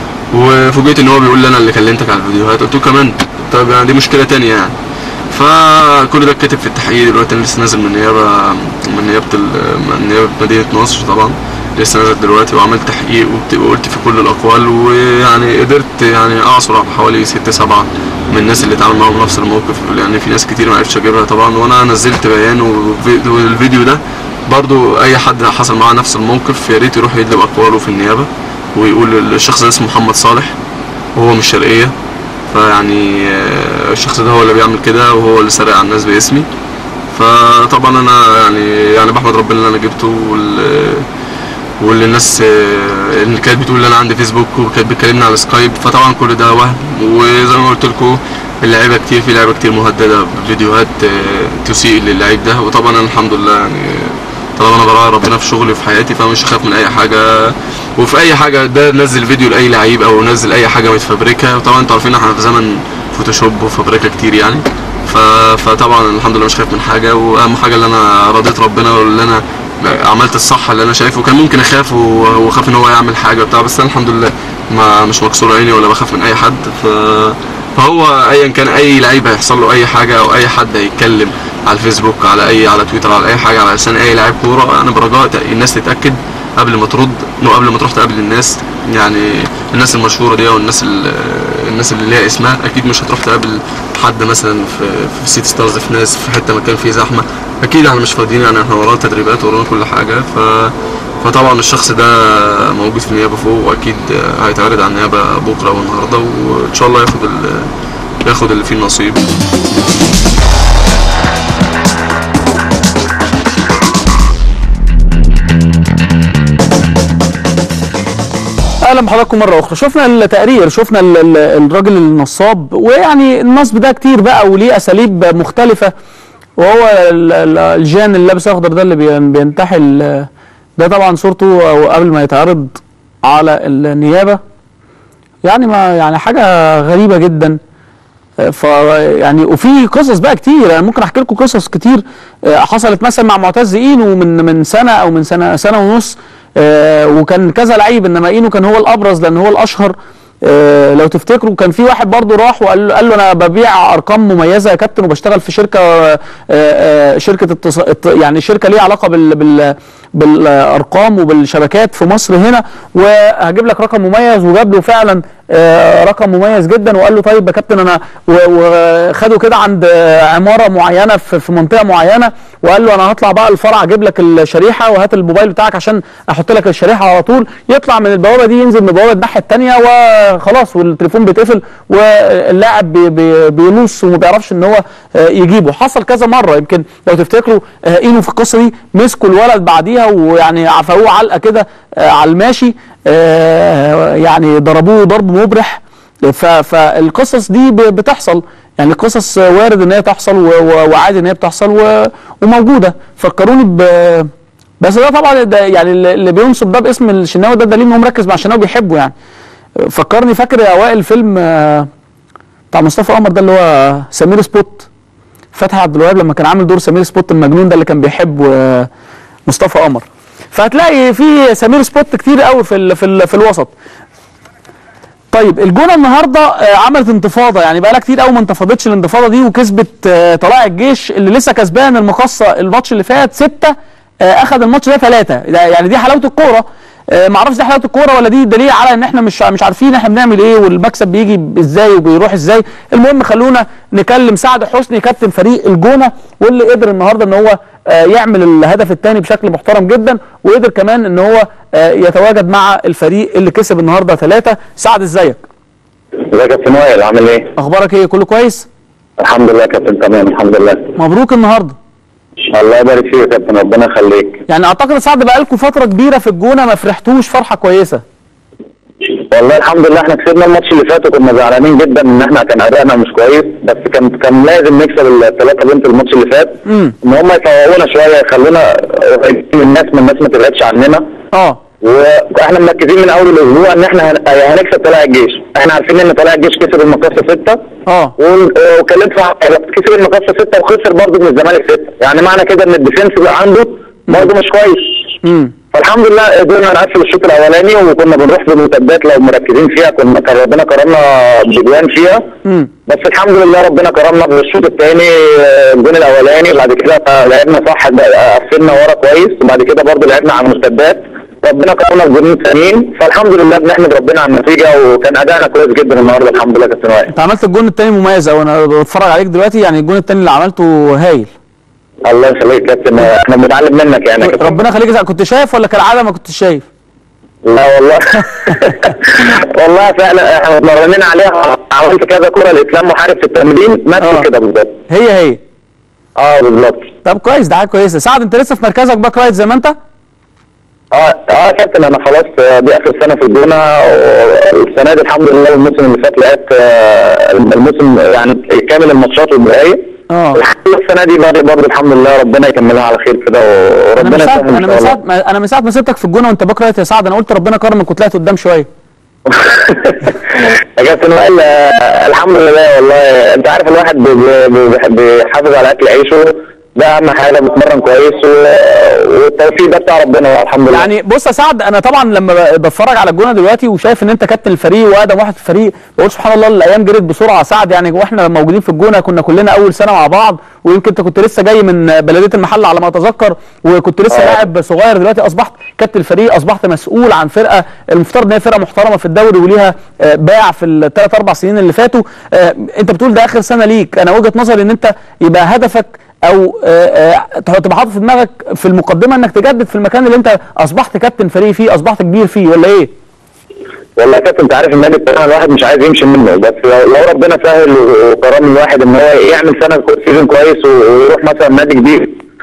وفوجئت ان هو بيقول لي انا اللي كلمتك على الفيديوهات قلت له كمان طب يعني دي مشكله تانية يعني فكل ده اتكتب في التحقيق دلوقتي انا لسه نازل من نيابه من نيابه ال- من نيابه مدينه نصر طبعا لسه نازل دلوقتي وعملت تحقيق وبت- وقلت في كل الاقوال ويعني قدرت يعني اعثر على حوالي ست سبعه من الناس اللي اتعامل معاهم نفس الموقف يعني في ناس كتير ما عرفتش اجيبها طبعا وانا نزلت بيان وفي- والفيديو ده برضو اي حد حصل معاه نفس الموقف يا ريت يروح يدلب اقواله في النيابه ويقول الشخص ده اسمه محمد صالح وهو من الشرقيه فيعني آه، الشخص ده هو اللي بيعمل كده وهو اللي سارق على الناس باسمي فطبعا انا يعني يعني بحمد ربنا اللي انا جبته وال واللي الناس آه، اللي كانت بتقول ان انا عندي فيسبوك وكانت بتكلمني على سكايب فطبعا كل ده وهم وزي ما قلت لكم اللعيبه كتير في لعيبه كتير مهدده بفيديوهات آه، تسيء للعيب ده وطبعا انا الحمد لله يعني طالما انا براعي ربنا في شغلي وفي حياتي فمش هخاف من اي حاجه وفي اي حاجه ده نزل فيديو لاي لعيب او نزل اي حاجه متفبركه وطبعا انتوا عارفين احنا في زمن فوتوشوب وفبركه كتير يعني ف... فطبعا الحمد لله مش خايف من حاجه واهم حاجه اللي انا رضيت ربنا واللي انا عملت الصح اللي انا شايفه وكان ممكن اخاف و- واخاف ان هو يعمل حاجه بتاع بس انا الحمد لله ما مش مكسور عيني ولا بخاف من اي حد ف فهو ايا كان اي لعيب هيحصل له اي حاجه او اي حد هيتكلم على الفيسبوك على اي على تويتر على اي حاجه على لسان اي لاعب كوره انا برجاء تق- الناس تتاكد قبل ما ترد انه قبل ما تروح تقابل الناس يعني الناس المشهوره دي او الناس ال- الناس اللي ليها اسمها اكيد مش هتروح تقابل حد مثلا في في سيتي ستارز في ناس في حته مكان فيه زحمه اكيد احنا مش فاضيين يعني احنا ورانا تدريبات ورانا كل حاجه ف فطبعا الشخص ده موجود في النيابه فوق واكيد هيتعرض على النيابه بكره والنهارده وان شاء الله ياخد ال- ياخد اللي فيه النصيب اهلا اهلا بحضراتكم مره اخرى شفنا التقرير شفنا ال- ال- الراجل النصاب ويعني النصب ده كتير بقى وليه اساليب مختلفه وهو ال- ال- الجان اللي لابس اخضر ده اللي بين- بينتحل ده طبعا صورته او قبل ما يتعرض على النيابه يعني ما يعني حاجه غريبه جدا ف يعني وفي قصص بقى كتير انا ممكن احكي لكم قصص كتير آه، حصلت مثلا مع معتز اينو من من سنه او من سنه سنه ونص آه، وكان كذا لعيب انما اينو كان هو الابرز لان هو الاشهر آه، لو تفتكروا كان في واحد برضه راح وقال له, قال له انا ببيع ارقام مميزه يا كابتن وبشتغل في شركه آه، آه، شركه اتص... اط- يعني شركه ليها علاقه بال... بال... بالارقام وبالشبكات في مصر هنا وهجيب لك رقم مميز وجاب له فعلا آه، رقم مميز جدا وقال له طيب يا كابتن انا و- وخده كده عند آه، عماره معينه في في منطقه معينه وقال له انا هطلع بقى الفرع اجيب لك الشريحه وهات الموبايل بتاعك عشان احط لك الشريحه على طول يطلع من البوابه دي ينزل من البوابه الناحيه الثانيه وخلاص والتليفون بيتقفل واللاعب بي بي بيلوص وما بيعرفش ان هو آه، يجيبه حصل كذا مره يمكن لو تفتكروا آه، اينو في القصه دي مسكوا الولد بعديها ويعني عفوه علقه كده آه، على الماشي آه، يعني ضربوه ضرب مبرح ف- فالقصص دي ب- بتحصل يعني القصص وارد ان هي تحصل و- و- وعادي ان هي بتحصل و- وموجوده فكروني ب بس ده طبعا ده يعني اللي اللي بينصب ده باسم الشناوي ده دليل ان هو مركز مع الشناوي بيحبه يعني فكرني فاكر اوائل فيلم آه، بتاع مصطفى قمر ده اللي هو سمير سبوت فتحي عبد الوهاب لما كان عامل دور سمير سبوت المجنون ده اللي كان بيحب آه، مصطفى قمر فهتلاقي في سمير سبوت كتير قوي في ال في ال في الوسط طيب الجونه النهارده آه، عملت انتفاضه يعني بقى لها كتير قوي ما انتفضتش الانتفاضه دي وكسبت آه، طلائع الجيش اللي لسه كسبان المقصه الماتش اللي فات سته آه، اخذ الماتش ده ثلاثه يعني دي حلاوه الكوره آه، معرفش دي حلاوه الكوره ولا دي دليل على ان احنا مش مش عارفين احنا بنعمل ايه والمكسب بيجي ازاي وبيروح ازاي المهم خلونا نكلم سعد حسني كابتن فريق الجونه واللي قدر النهارده ان هو آه، يعمل الهدف الثاني بشكل محترم جدا وقدر كمان ان هو آه، يتواجد مع الفريق اللي كسب النهارده ثلاثه سعد ازيك ازيك يا كابتن وائل عامل ايه؟ اخبارك ايه كله كويس الحمد لله يا كابتن تمام الحمد لله مبروك النهارده الله يبارك فيك يا كابتن ربنا يخليك يعني اعتقد يا سعد بقالكم فتره كبيره في الجونه ما فرحتوش فرحه كويسه والله الحمد لله احنا كسبنا الماتش اللي فات وكنا زعلانين جدا ان احنا كان ادائنا مش كويس بس كان كان لازم نكسب الثلاثه بنت الماتش اللي فات امم ان هم يفوقونا شويه يخلونا قريبين من الناس من الناس ما تبعدش عننا اه واحنا مركزين من اول الاسبوع ان احنا هن- هنكسب طلائع الجيش احنا عارفين ان طلائع الجيش كسب المقصه سته اه وال- وكلمت في حق- كسب المقصه سته وخسر برضه من الزمالك سته يعني معنى كده ان الديفنس اللي عنده برضه مش كويس امم فالحمد لله قدرنا نقفل الشوط الاولاني وكنا بنروح بالمرتدات لو مركزين فيها كنا كان ربنا كرمنا بجوان فيها امم بس الحمد لله ربنا كرمنا بالشوط الثاني الجون الاولاني بعد كده لعبنا صح بقى قفلنا ورا كويس وبعد كده برضه لعبنا على المرتدات ربنا كرمنا بجونين ثانيين فالحمد لله بنحمد ربنا على النتيجه وكان ادائنا كويس جدا النهارده الحمد لله يا كابتن وائل انت عملت الجون الثاني مميز او انا بتفرج عليك دلوقتي يعني الجون الثاني اللي عملته هايل الله يخليك يا كابتن احنا بنتعلم منك يعني يا كابتن. ربنا يخليك يا سعد. كنت شايف ولا كالعاده ما كنتش شايف لا والله والله فعلا احنا اتمرنين عليها عملت كذا كرة لاسلام محارب في التمرين آه. نفس كده بالظبط هي هي اه بالظبط طب كويس ده حاجه كويسه سعد انت لسه في مركزك باك رايت زي ما انت اه اه يا كابتن انا خلاص آه، دي اخر سنه في الجونه والسنه دي الحمد لله الموسم اللي فات لعبت آه، الموسم يعني كامل الماتشات والدقايق اه الحمد لله السنه دي برضه برضه الحمد لله ربنا يكملها على خير كده انا وربنا من ساعه يسهل انا ان من شاء ساعه الله ما انا من ساعه ما سبتك في الجونه وانت باك رايت يا سعد انا قلت ربنا كرمك وطلعت قدام شويه يا كابتن وائل آه، الحمد لله والله انت عارف الواحد بي- بي- بي- بيحافظ على اكل عيشه ده اهم حاجه بيتمرن كويس و- والتوفيق ده بتاع ربنا الحمد لله يعني بص يا سعد انا طبعا لما ب- بتفرج على الجونه دلوقتي وشايف ان انت كابتن الفريق واقدم واحد في الفريق بقول سبحان الله الايام جرت بسرعه يا سعد يعني واحنا موجودين في الجونه كنا كلنا اول سنه مع بعض ويمكن انت كنت لسه جاي من بلديه المحل على ما اتذكر وكنت لسه آه. لاعب صغير دلوقتي اصبحت كابتن الفريق اصبحت مسؤول عن فرقه المفترض ان هي فرقه محترمه في الدوري وليها آه، باع في الثلاث اربع سنين اللي فاتوا آه، انت بتقول ده اخر سنه ليك انا وجهه نظري ان انت يبقى هدفك او آه، آه، تبقى حاطط في دماغك في المقدمه انك تجدد في المكان اللي انت اصبحت كابتن فريق فيه اصبحت كبير فيه ولا ايه؟ والله يا كابتن انت عارف النادي بتاعنا الواحد مش عايز يمشي منه بس لو لو ربنا سهل و- وكرم الواحد ان هو يعمل سنه كو- سيزون كويس و- ويروح مثلا نادي كبير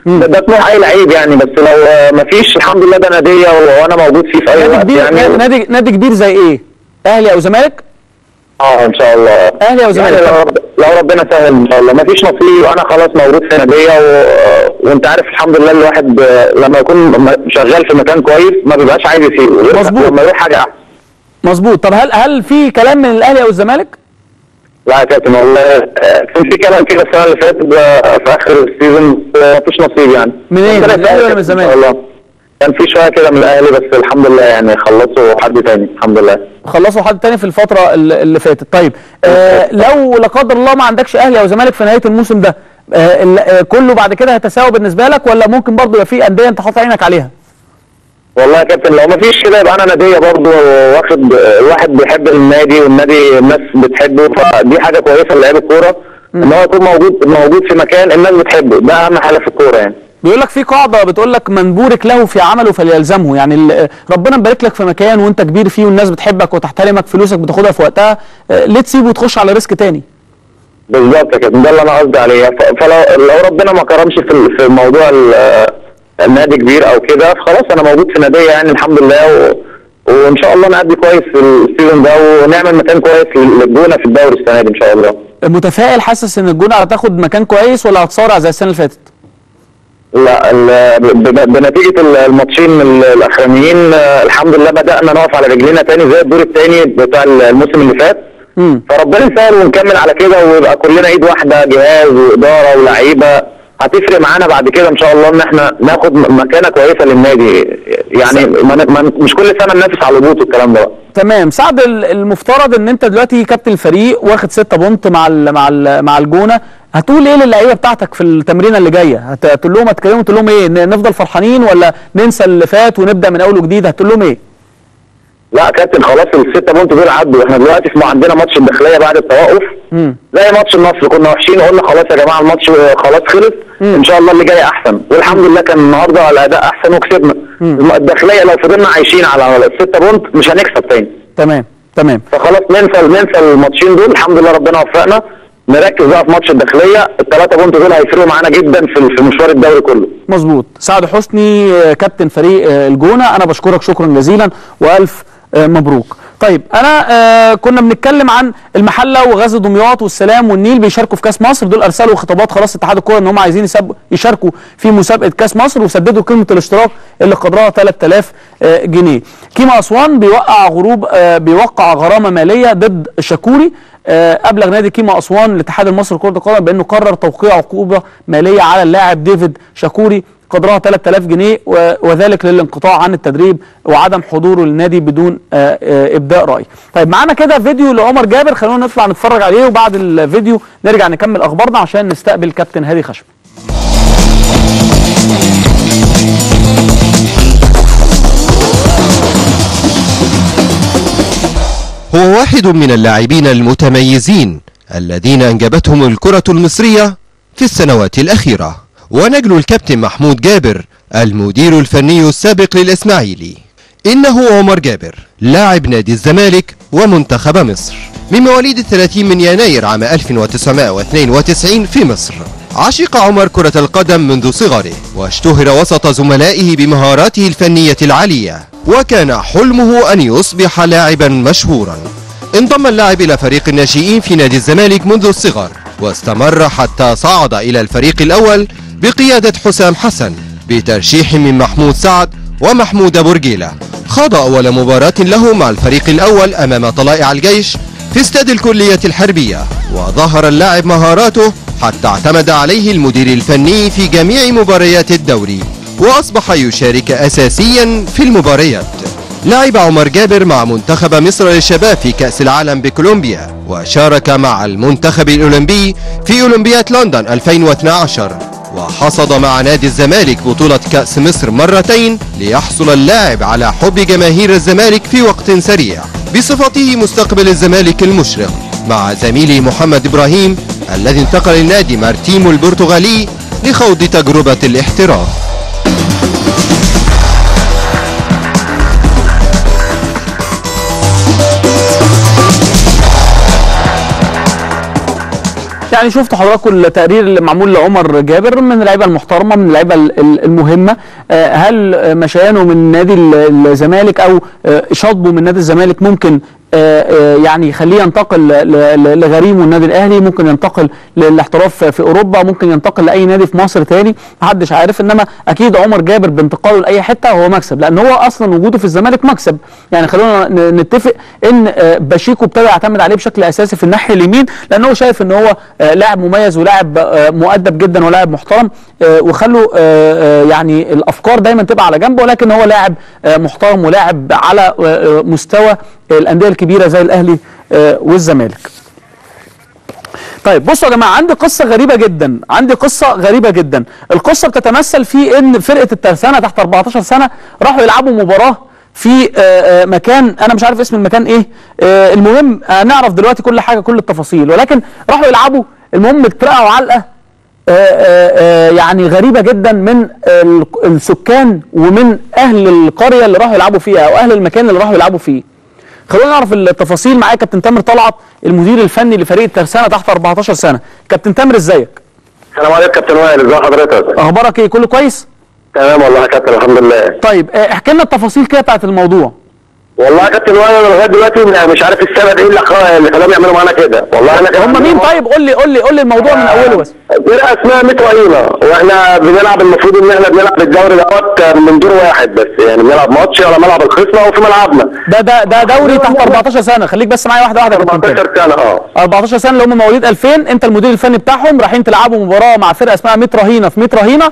ده, ده طموح اي لعيب يعني بس لو آه، مفيش الحمد لله ده ناديه و- وانا موجود فيه في اي نادي وقت كبير يعني نادي نادي كبير زي ايه اهلي او زمالك اه ان شاء الله أهلي أو زمالك؟ يعني لو, رب... لو ربنا سهل ان شاء الله مفيش نصيب وانا خلاص موجود في ناديه و... وانت عارف الحمد لله الواحد آه، لما يكون م- شغال في مكان كويس ما بيبقاش عايز يسيبه غير مظبوط. لما يروح حاجه احسن مظبوط طب هل هل في كلام من الاهلي او الزمالك لا يا كابتن والله آه، كان في كلام كده السنه اللي فاتت آه، في اخر السيزون آه، مفيش نصيب يعني منين؟ ربنا من الأهلي يسهل ولا من إن الزمالك؟ شاء الله. كان في شويه كده من الاهلي بس الحمد لله يعني خلصوا حد تاني الحمد لله خلصوا حد تاني في الفتره اللي اللي فاتت طيب آه لو لا قدر الله ما عندكش اهلي او زمالك في نهايه الموسم ده آه ال- آه كله بعد كده هيتساوى بالنسبه لك ولا ممكن برضه يبقى في انديه انت حاطط عينك عليها والله يا كابتن لو ما فيش كده يبقى انا ناديه برضه واخد الواحد بيحب النادي والنادي الناس بتحبه فدي حاجه كويسه للاعيب الكوره ان هو يكون موجود موجود في مكان الناس بتحبه ده اهم حاجه في الكوره يعني بيقول لك في قاعده بتقول لك من بورك له في عمله فليلزمه يعني ال- ربنا مبارك لك في مكان وانت كبير فيه والناس بتحبك وتحترمك فلوسك بتاخدها في وقتها آه ليه تسيبه وتخش على ريسك تاني بالظبط يا كابتن ده اللي انا قصدي عليه ف- فلو لو ربنا ما كرمش في ال- في موضوع ال- النادي كبير او كده خلاص انا موجود في ناديه يعني الحمد لله و... وان شاء الله نأدي كويس في السيزون ده ونعمل مكان كويس للجونه في الدوري السنه دي ان شاء الله متفائل حاسس ان الجونه هتاخد مكان كويس ولا هتصارع زي السنه اللي فاتت لا ال- ب- بنتيجه ال- الماتشين ال- الاخرانيين آه، الحمد لله بدانا نقف على رجلينا تاني زي الدور الثاني بتاع الموسم اللي فات امم فربنا يسهل ونكمل على كده ويبقى كلنا ايد واحده جهاز واداره ولعيبه هتفرق معانا بعد كده ان شاء الله ان احنا ناخد م- مكانه كويسه للنادي يعني ما ن- ما- مش كل سنه ننافس على الهبوط والكلام ده بقى تمام سعد ال- المفترض ان انت دلوقتي كابتن الفريق واخد 6 بونت مع ال مع ال مع الجونه هتقول ايه للعيبه بتاعتك في التمرينه اللي جايه هت- هتقول لهم هتكلمهم تقول لهم ايه ن- نفضل فرحانين ولا ننسى اللي فات ونبدا من اول وجديد هتقول لهم ايه لا يا كابتن خلاص الستة بونت دول عدوا احنا دلوقتي في عندنا ماتش الداخليه بعد التوقف امم زي ماتش النصر كنا وحشين وقلنا خلاص يا جماعه الماتش خلاص خلص ان شاء الله اللي جاي احسن والحمد لله كان النهارده الاداء احسن وكسبنا الداخليه لو فضلنا عايشين على الستة بونت مش هنكسب تاني تمام تمام فخلاص ننسى ننسى الماتشين دول الحمد لله ربنا وفقنا نركز بقى في ماتش الداخليه الثلاثه بونت دول هيفرقوا معانا جدا في في مشوار الدوري كله مظبوط سعد حسني آه، كابتن فريق آه، الجونه انا بشكرك شكرا جزيلا والف آه، مبروك طيب انا آه كنا بنتكلم عن المحله وغزل دمياط والسلام والنيل بيشاركوا في كاس مصر دول ارسلوا خطابات خلاص اتحاد الكوره ان هم عايزين يسب يشاركوا في مسابقه كاس مصر وسددوا قيمه الاشتراك اللي قدرها 3000 آه جنيه كيما اسوان بيوقع غروب آه بيوقع غرامه ماليه ضد شاكوري آه، ابلغ نادي كيما اسوان الاتحاد المصري لكره القدم بانه قرر توقيع عقوبه ماليه على اللاعب ديفيد شاكوري قدرها 3000 جنيه و- وذلك للانقطاع عن التدريب وعدم حضوره للنادي بدون آه، آه، ابداء راي. طيب معانا كده فيديو لعمر جابر خلونا نطلع نتفرج عليه وبعد الفيديو نرجع نكمل اخبارنا عشان نستقبل كابتن هادي خشب. هو واحد من اللاعبين المتميزين الذين انجبتهم الكرة المصرية في السنوات الأخيرة ونجل الكابتن محمود جابر المدير الفني السابق للإسماعيلي إنه عمر جابر لاعب نادي الزمالك ومنتخب مصر من مواليد الثلاثين من يناير عام 1992 في مصر عشق عمر كرة القدم منذ صغره واشتهر وسط زملائه بمهاراته الفنية العالية وكان حلمه أن يصبح لاعبا مشهورا انضم اللاعب إلى فريق الناشئين في نادي الزمالك منذ الصغر واستمر حتى صعد إلى الفريق الأول بقيادة حسام حسن بترشيح من محمود سعد ومحمود برجيلة خاض أول مباراة له مع الفريق الأول أمام طلائع الجيش في استاد الكلية الحربية وظهر اللاعب مهاراته حتى اعتمد عليه المدير الفني في جميع مباريات الدوري وأصبح يشارك أساسيا في المباريات لعب عمر جابر مع منتخب مصر للشباب في كأس العالم بكولومبيا وشارك مع المنتخب الأولمبي في أولمبياد لندن 2012 وحصد مع نادي الزمالك بطولة كأس مصر مرتين ليحصل اللاعب على حب جماهير الزمالك في وقت سريع بصفته مستقبل الزمالك المشرق مع زميله محمد إبراهيم الذي انتقل لنادي مارتيمو البرتغالي لخوض تجربة الاحتراف يعني يعني شفتوا حضراتكم التقرير اللي معمول لعمر جابر من اللعيبه المحترمه من اللعيبه ال- ال- المهمه آه، هل آه، مشيانه من نادي ال- الزمالك او آه، شطبه من نادي الزمالك ممكن آه، آه، يعني يخليه ينتقل ل- ل- لغريمه النادي الاهلي ممكن ينتقل للاحتراف في اوروبا ممكن ينتقل لاي نادي في مصر تاني محدش عارف انما اكيد عمر جابر بانتقاله لاي حته هو مكسب لان هو اصلا وجوده في الزمالك مكسب يعني خلونا ن- نتفق ان آه، باشيكو ابتدى يعتمد عليه بشكل اساسي في الناحيه اليمين لان هو شايف ان هو آه، لاعب مميز ولاعب آه، مؤدب جدا ولاعب محترم آه، وخلوا آه، آه، يعني الافكار دايما تبقى على جنبه ولكن هو لاعب آه، محترم ولاعب على آه، آه، مستوى الانديه الكبيره زي الاهلي آه، والزمالك طيب بصوا يا جماعه عندي قصه غريبه جدا عندي قصه غريبه جدا القصه بتتمثل في ان فرقه الترسانه تحت 14 سنه راحوا يلعبوا مباراه في آه، آه، مكان انا مش عارف اسم المكان ايه آه، المهم آه، نعرف دلوقتي كل حاجه كل التفاصيل ولكن راحوا يلعبوا المهم اترقوا علقه آه، آه، آه، يعني غريبه جدا من ال- السكان ومن اهل القريه اللي راحوا يلعبوا فيها او اهل المكان اللي راحوا يلعبوا فيه خلونا نعرف التفاصيل معايا كابتن تامر طلعت المدير الفني لفريق الترسانه تحت 14 سنه كابتن تامر ازيك السلام عليكم كابتن وائل ازي حضرتك اخبارك ايه كله كويس تمام والله يا كابتن الحمد لله طيب آه، احكي لنا التفاصيل كده بتاعت الموضوع والله يا كابتن وائل انا لغايه دلوقتي مش عارف السبب ايه اللي خ- اللي خلاهم يعملوا معانا كده والله انا هم مين طيب قول لي قول لي قول لي الموضوع من اوله بس فرقه اسمها متروينا واحنا بنلعب المفروض ان احنا بنلعب الدوري دوت من دور واحد بس يعني بنلعب ماتش على ملعب الخصم وفي ملعبنا ده ده ده دوري تحت 14 سنه خليك بس معايا واحده واحده يا كابتن تامر 14 سنه اه 14 سنه اللي هم مواليد 2000 انت المدير الفني بتاعهم رايحين تلعبوا مباراه مع فرقه اسمها ميت رهينه في ميت رهينه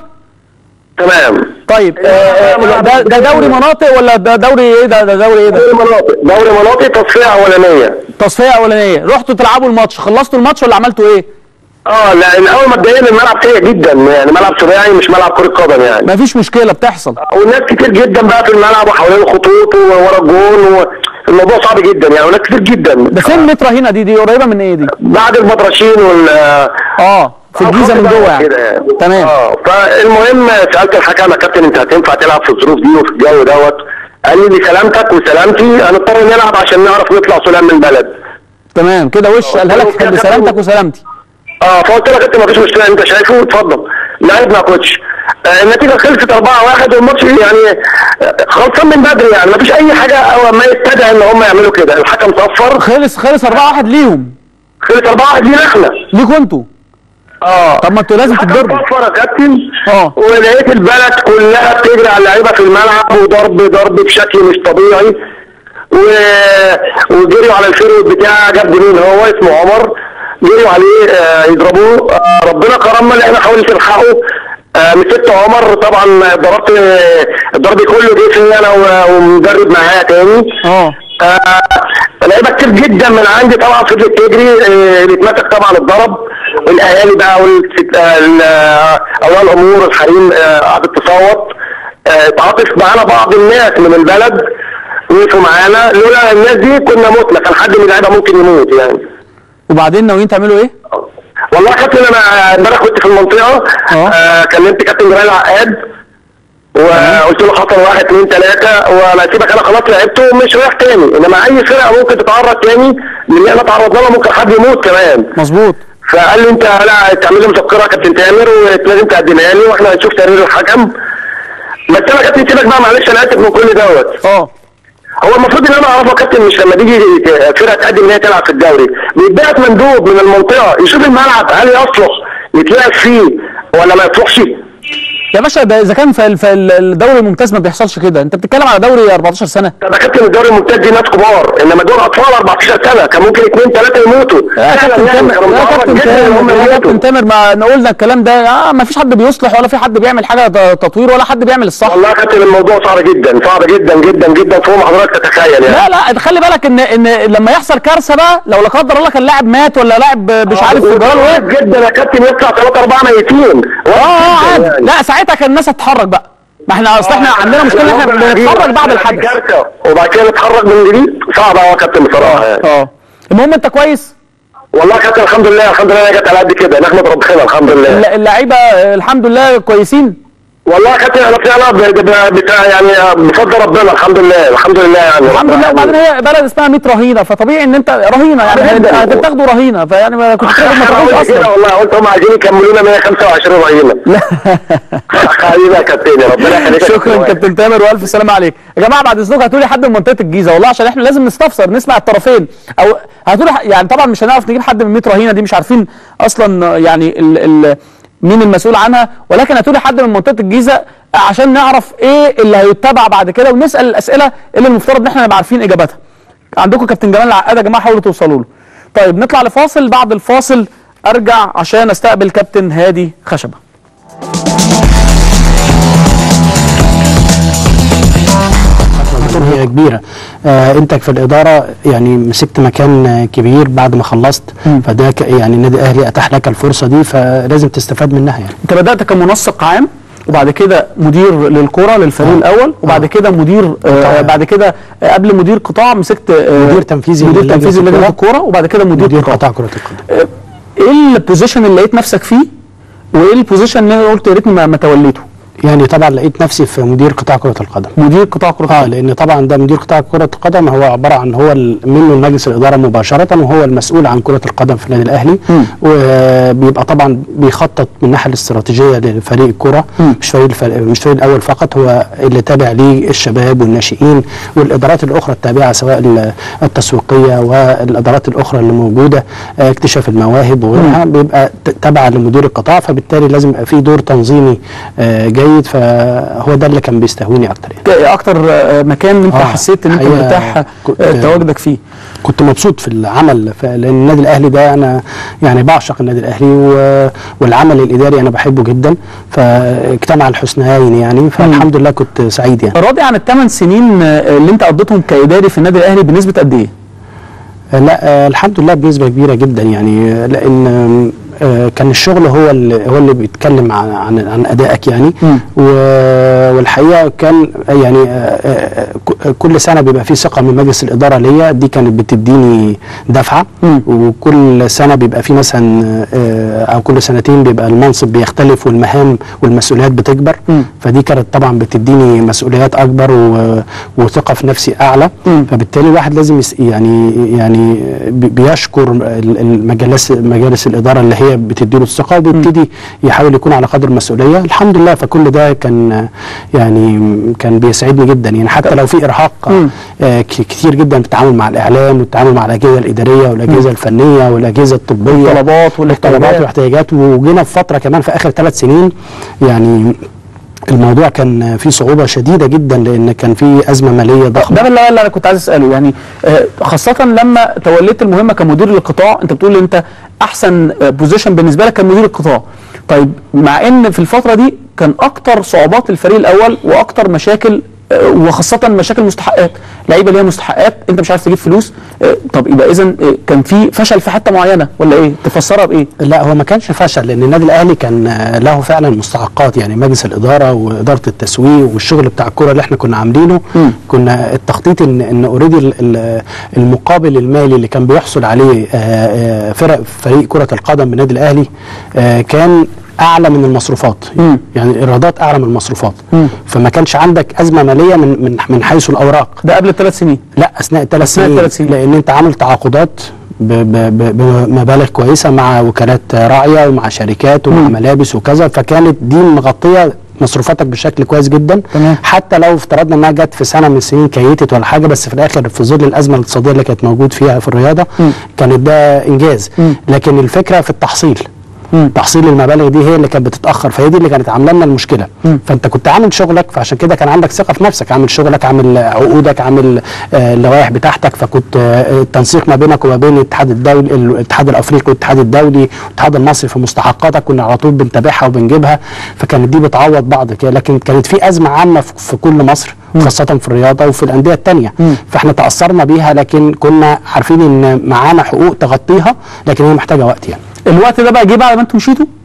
تمام طيب آه، آه، ده ده دوري مناطق ولا ده دوري ايه ده ده دوري ايه ده دوري مناطق دوري مناطق تصفيه اولانيه تصفيه اولانيه رحتوا تلعبوا الماتش خلصتوا الماتش ولا عملتوا ايه اه لا الاول مبدئيا الملعب سيء جدا يعني ملعب سباعي مش ملعب كره قدم يعني مفيش مشكله بتحصل والناس كتير جدا بقى في الملعب وحوالين الخطوط وورا الجون والموضوع صعب جدا يعني وناس كتير جدا ده فين متر هنا دي دي قريبه من ايه دي بعد البدرشين وال اه في الجيزه من جوه يعني كده يعني تمام اه فالمهم سالت الحكم يا كابتن انت هتنفع تلعب في الظروف دي وفي الجو دوت قال لي لسلامتك وسلامتي هنضطر نلعب عشان نعرف نطلع سلام من البلد تمام كده وش قالها لك بسلامتك وسلامتي اه فقلت له يا كابتن مفيش مشكله انت شايفه اتفضل لعبنا يا كوتش آه النتيجه خلصت 4 1 والماتش يعني آه، خلصان من بدري يعني مفيش اي حاجه او ما يستدعي ان هم يعملوا كده الحكم صفر خلص خلص 4 1 ليهم خلص 4 1 لينا احنا ليكوا انتوا اه طب ما انتوا لازم الحكم تتضربوا صفر يا كابتن اه. ولقيت البلد كلها بتجري على اللعيبه في الملعب وضرب ضرب بشكل مش طبيعي و... وجريوا على الفيرود بتاع جاب مين هو اسمه عمر جريوا عليه آه يضربوه آه ربنا كرمنا ان احنا حاولت نلحقه آه مسكت عمر طبعا ضربت آه، الضرب كله جه فيا انا و- ومدرب معايا تاني اه آه، لعيبه كتير جدا من عندي طبعا فضلت تجري آه، اللي اتمسك طبعا اتضرب والاهالي بقى والست- آه، ال- آه، اولياء الامور الحريم آه، قعدت تصوت آه، اتعاطف معانا بعض الناس من البلد وقفوا معانا لولا الناس دي كنا متنا كان حد من اللعيبه ممكن يموت يعني وبعدين ناويين تعملوا ايه؟ والله يا كابتن انا امبارح كنت في المنطقه اه. آه كلمت كابتن جمال العقاد وقلت له حصل واحد اثنين ثلاثه وانا سيبك انا خلاص لعبته ومش رايح تاني انما اي فرقه ممكن تتعرض تاني للي احنا تعرضنا لها ممكن حد يموت كمان مظبوط فقال لي انت لا تعمل لي مذكره يا كابتن تامر ولازم تقدمها لي واحنا هنشوف تقرير الحكم بس انا يا كابتن سيبك بقى معلش انا اسف من كل دوت اه هو المفروض ان انا اعرفه يا كابتن مش لما تيجي فرقه تقدم ان هي تلعب في الدوري بيتبعت مندوب من المنطقه يشوف الملعب هل يصلح يتلعب فيه ولا ما يصلحش يا باشا ده اذا كان في ال- في ال- الدوري الممتاز ما بيحصلش كده انت بتتكلم على دوري 14 سنه طب يا كابتن الدوري الممتاز دي ناس كبار انما دول اطفال 14 سنه كان ممكن اثنين ثلاثه يموتوا يا فعلاً كابتن يعني تامر كانوا يا متعرض كابتن جداً إن هم تامر يا يموتوا. كابتن تامر ما نقولنا الكلام ده آه ما فيش حد بيصلح ولا في حد بيعمل حاجه ت- تطوير ولا حد بيعمل الصح والله يا كابتن الموضوع صعب جدا صعب جدا جدا جدا فوق ما حضرتك تتخيل يعني لا لا خلي بالك ان ان لما يحصل كارثه بقى لو لا قدر الله كان لاعب مات ولا لاعب مش عارف في جراله ايه وارد جدا يا كابتن يطلع ثلاثة أربعة ميتين اه اه عادي يعني. لا ساعتها كان الناس هتتحرك بقى ما احنا اصل احنا عندنا مشكله ان احنا بنتحرك بعد الحدث كارثة وبعد كده نتحرك من جديد صعب قوي يا كابتن بصراحة يعني. اه المهم انت كويس والله يا كابتن الحمد لله الحمد لله جت على قد كده نحمد ربنا الحمد لله الل- اللعيبه آه، الحمد لله كويسين والله يا كابتن انا طلعنا ب- ب- بتاع يعني بفضل ربنا الحمد لله الحمد لله يعني الحمد لله وبعدين هي بلد اسمها 100 رهينه فطبيعي ان انت رهينه يعني جدا. هتاخدوا رهينه فيعني ما كنت تاخد ما انا تاخدوش قلت كده اصلا والله قلت هم عايزين يكملونا 125 رهينه حبيبي يا كابتن ربنا يخليك يا شكرا وائل. كابتن تامر والف سلامه عليك يا جماعه بعد اذنكم هتقولي حد من منطقه الجيزه والله عشان احنا لازم نستفسر نسمع الطرفين او هتقولي ح- يعني طبعا مش هنعرف نجيب حد من 100 رهينه دي مش عارفين اصلا يعني ال ال مين المسؤول عنها ولكن هتقولي حد من منطقه الجيزه عشان نعرف ايه اللي هيتبع بعد كده ونسال الاسئله اللي المفترض ان احنا نبقى عارفين اجابتها عندكم كابتن جمال العقاد يا جماعه حاولوا توصلوا له طيب نطلع لفاصل بعد الفاصل ارجع عشان استقبل كابتن هادي خشبه هي كبيره آه انت في الاداره يعني مسكت مكان آه، كبير بعد ما خلصت فده ك- يعني النادي الاهلي اتاح لك الفرصه دي فلازم تستفاد منها يعني انت بدات كمنسق عام وبعد كده مدير للكره للفريق آه. الاول وبعد آه. كده مدير آه قطاع. بعد كده آه قبل مدير قطاع مسكت آه مدير تنفيذي مدير للجنة تنفيذي لجنه الكرة. الكوره وبعد كده مدير, مدير قطاع قطاع كره القدم آه، ايه البوزيشن اللي لقيت نفسك فيه وايه البوزيشن اللي انا قلت يا ريتني ما ما توليته يعني طبعا لقيت نفسي في مدير قطاع كره القدم مدير قطاع كره اه القدم لان طبعا ده مدير قطاع كره القدم هو عباره عن هو ال- منه مجلس الاداره مباشره وهو المسؤول عن كره القدم في النادي الاهلي وبيبقى طبعا بيخطط من الناحيه الاستراتيجيه لفريق الكره مش فريق الفريق مش فريق الاول فقط هو اللي تابع ليه الشباب والناشئين والادارات الاخرى التابعه سواء ال- التسويقيه والادارات الاخرى اللي موجوده آه، اكتشاف المواهب وغيرها بيبقى ت- تابعه لمدير القطاع فبالتالي لازم يبقى في دور تنظيمي آه، جيد فهو ده اللي كان بيستهويني اكتر يعني. ايه اكتر آه، مكان انت آه، حسيت ان انت حقيقة مرتاح كنت- آه، تواجدك فيه كنت مبسوط في العمل ف- لان النادي الاهلي ده انا يعني بعشق النادي الاهلي و- والعمل الاداري انا بحبه جدا فاجتمع الحسنيين يعني فالحمد لله كنت سعيد يعني راضي عن الثمان سنين آه، اللي انت قضيتهم كاداري في النادي الاهلي بنسبه قد ايه؟ لا آه، الحمد لله بنسبه كبيره جدا يعني آه، لان آه، كان الشغل هو اللي هو اللي بيتكلم عن عن, عن ادائك يعني مم. و- والحقيقه كان يعني آه، آه، ك- كل سنه بيبقى في ثقه من مجلس الاداره ليا دي كانت بتديني دفعه مم. وكل سنه بيبقى في مثلا آه، او كل سنتين بيبقى المنصب بيختلف والمهام والمسؤوليات بتكبر مم. فدي كانت طبعا بتديني مسؤوليات اكبر و- وثقه في نفسي اعلى مم. فبالتالي الواحد لازم يس- يعني يعني بي- بيشكر ال- المجالس مجالس الاداره اللي هي بتديله الثقه وبيبتدي يحاول يكون على قدر المسؤوليه الحمد لله فكل ده كان يعني كان بيسعدني جدا يعني حتى لو في ارهاق مم. آه، ك- كتير جدا في التعامل مع الاعلام والتعامل مع الاجهزه الاداريه والاجهزه الفنيه والاجهزه الطبيه الطلبات الطلبات والاحتياجات والاحتياجات وجينا في فتره كمان في اخر ثلاث سنين يعني الموضوع كان فيه صعوبه شديده جدا لان كان في ازمه ماليه ضخمه ده اللي اللي انا كنت عايز اساله يعني آه، خاصه لما توليت المهمه كمدير للقطاع انت بتقول انت احسن بوزيشن بالنسبه لك كان مدير القطاع طيب مع ان في الفتره دي كان اكتر صعوبات الفريق الاول واكتر مشاكل آه، وخاصه مشاكل مستحقات لعيبه ليها مستحقات انت مش عارف تجيب فلوس آه، طب يبقى اذا كان في فشل في حته معينه ولا ايه تفسرها بايه لا هو ما كانش فشل لان النادي الاهلي كان آه، له فعلا مستحقات يعني مجلس الاداره واداره التسويق والشغل بتاع الكوره اللي احنا كنا عاملينه مم. كنا التخطيط ان ان اوريدي المقابل المالي اللي كان بيحصل عليه آه، آه، فرق فريق كره القدم بالنادي الاهلي آه، كان اعلى من المصروفات مم. يعني الايرادات اعلى من المصروفات مم. فما كانش عندك ازمه ماليه من من من حيث الاوراق ده قبل الثلاث سنين لا اثناء الثلاث أثناء سنين, الثلاث سنين. لان انت عامل تعاقدات ب- ب- ب- بمبالغ كويسه مع وكالات راعيه ومع شركات ومع مم. ملابس وكذا فكانت دي مغطيه مصروفاتك بشكل كويس جدا تمام. حتى لو افترضنا انها جت في سنه من السنين كيتت ولا حاجه بس في الاخر في ظل الازمه الاقتصاديه اللي كانت موجود فيها في الرياضه مم. كانت ده انجاز مم. لكن الفكره في التحصيل مم. تحصيل المبالغ دي هي اللي كانت بتتاخر فهي دي اللي كانت عامله لنا المشكله مم. فانت كنت عامل شغلك فعشان كده كان عندك ثقه في نفسك عامل شغلك عامل عقودك عامل آه، اللوائح بتاعتك فكنت آه، التنسيق ما بينك وما بين الاتحاد الدولي الاتحاد الافريقي والاتحاد الدولي والاتحاد المصري في مستحقاتك كنا على طول بنتابعها وبنجيبها فكانت دي بتعوض بعض كده لكن كانت في ازمه عامه في في كل مصر خاصة في الرياضة وفي الأندية التانية مم. فاحنا تأثرنا بيها لكن كنا عارفين إن معانا حقوق تغطيها لكن هي محتاجة وقت يعني الوقت ده بقى جه بعد ما انتم مشيتوا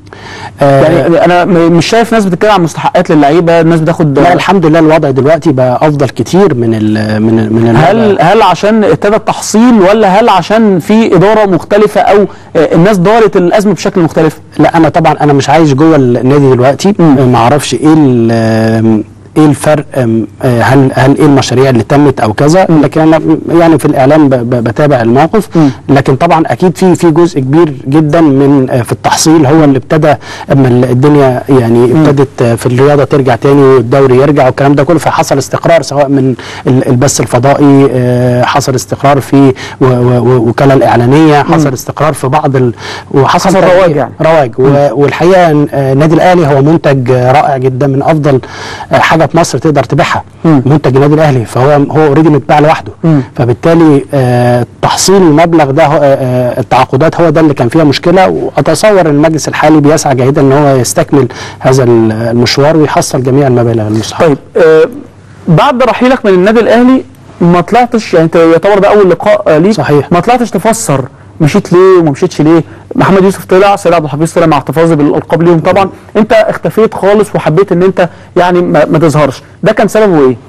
آه، يعني انا م- مش شايف ناس بتتكلم عن مستحقات للعيبه الناس بتاخد لا الحمد لله الوضع دلوقتي بقى افضل كتير من ال من ال من الوضع. هل هل عشان ابتدى التحصيل ولا هل عشان في اداره مختلفه او آه، الناس دارت الازمه بشكل مختلف؟ لا انا طبعا انا مش عايش جوه النادي دلوقتي ما اعرفش ايه ال- ايه الفرق أم، آه، هل هل ايه المشاريع اللي تمت او كذا لكن انا يعني في الاعلام ب- ب- بتابع الموقف لكن طبعا اكيد في في جزء كبير جدا من آه، في التحصيل هو اللي ابتدى اما ال- الدنيا يعني ابتدت آه، في الرياضه ترجع تاني والدوري يرجع والكلام ده كله فحصل استقرار سواء من ال- البث الفضائي آه، حصل استقرار في و- و- و- وكاله الاعلانيه حصل استقرار في بعض ال... وحصل حصل تغيير- رواج يعني. رواج و- والحقيقه آه، النادي الاهلي هو منتج آه، رائع جدا من افضل آه، حاجه في مصر تقدر تبيعها منتج النادي الاهلي فهو هو اوريدي متباع لوحده فبالتالي آه، تحصيل المبلغ ده هو- آه، آه، التعاقدات هو ده اللي كان فيها مشكله واتصور ان المجلس الحالي بيسعى جاهدا ان هو يستكمل هذا ال- المشوار ويحصل جميع المبالغ المستحقه طيب آه بعد رحيلك من النادي الاهلي ما طلعتش يعني انت يعتبر ده اول لقاء آه ليك صحيح. ما طلعتش تفسر مشيت ليه وما مشيتش ليه محمد يوسف طلع سيد عبد الحفيظ طلع مع احتفاظي بالالقاب ليهم طبعا انت اختفيت خالص وحبيت ان انت يعني ما, ما تظهرش ده كان سببه ايه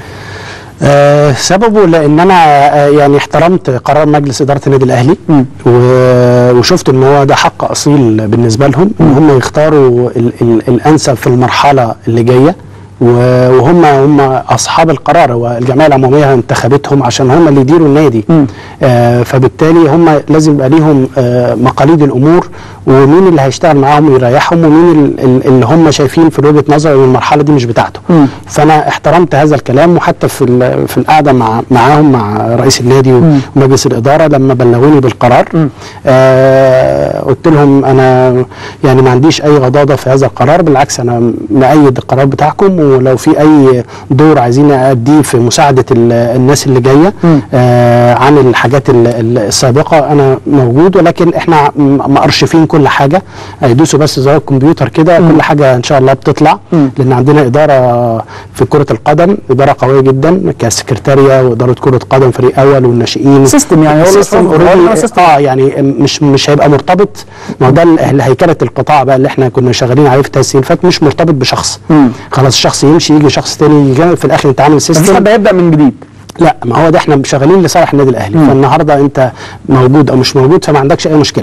آه سببه لان انا آه يعني احترمت قرار مجلس اداره النادي الاهلي و- وشفت ان هو ده حق اصيل بالنسبه لهم ان هم يختاروا ال ال الانسب في المرحله اللي جايه و- وهم هم اصحاب القرار والجمعيه العموميه انتخبتهم عشان هم اللي يديروا النادي آه فبالتالي هم لازم يبقى ليهم آه مقاليد الامور ومين اللي هيشتغل معاهم ويريحهم ومين ال- ال- اللي هم شايفين في وجهه نظر ان المرحله دي مش بتاعته فانا احترمت هذا الكلام وحتى في ال- في القعده مع معاهم مع رئيس النادي ومجلس الاداره لما بلغوني بالقرار آه قلت لهم انا يعني ما عنديش اي غضاضه في هذا القرار بالعكس انا مؤيد القرار بتاعكم ولو في اي دور عايزين اديه في مساعده ال- الناس اللي جايه آه عن الحاجات ال- ال- السابقه انا موجود ولكن احنا م- مأرشفين كل حاجه هيدوسوا بس زي الكمبيوتر كده كل حاجه ان شاء الله بتطلع لان عندنا اداره في كره القدم اداره قويه جدا كسكرتاريه واداره كره قدم فريق اول والناشئين سيستم يعني هو السيستم الإشراف القوانين هو already- سيستم. اه يعني مش مش هيبقى مرتبط ما هو ده ال- هيكله القطاع بقى اللي احنا كنا شغالين عليه في التسهيل فات مش مرتبط بشخص خلاص الشخص يمشي يجي شخص تاني يجي في الاخر انت عامل مفيش سيستم حد هيبدا من جديد لا ما هو ده احنا شغالين لصالح النادي الاهلي فالنهارده انت موجود او مش موجود فما عندكش اي مشكله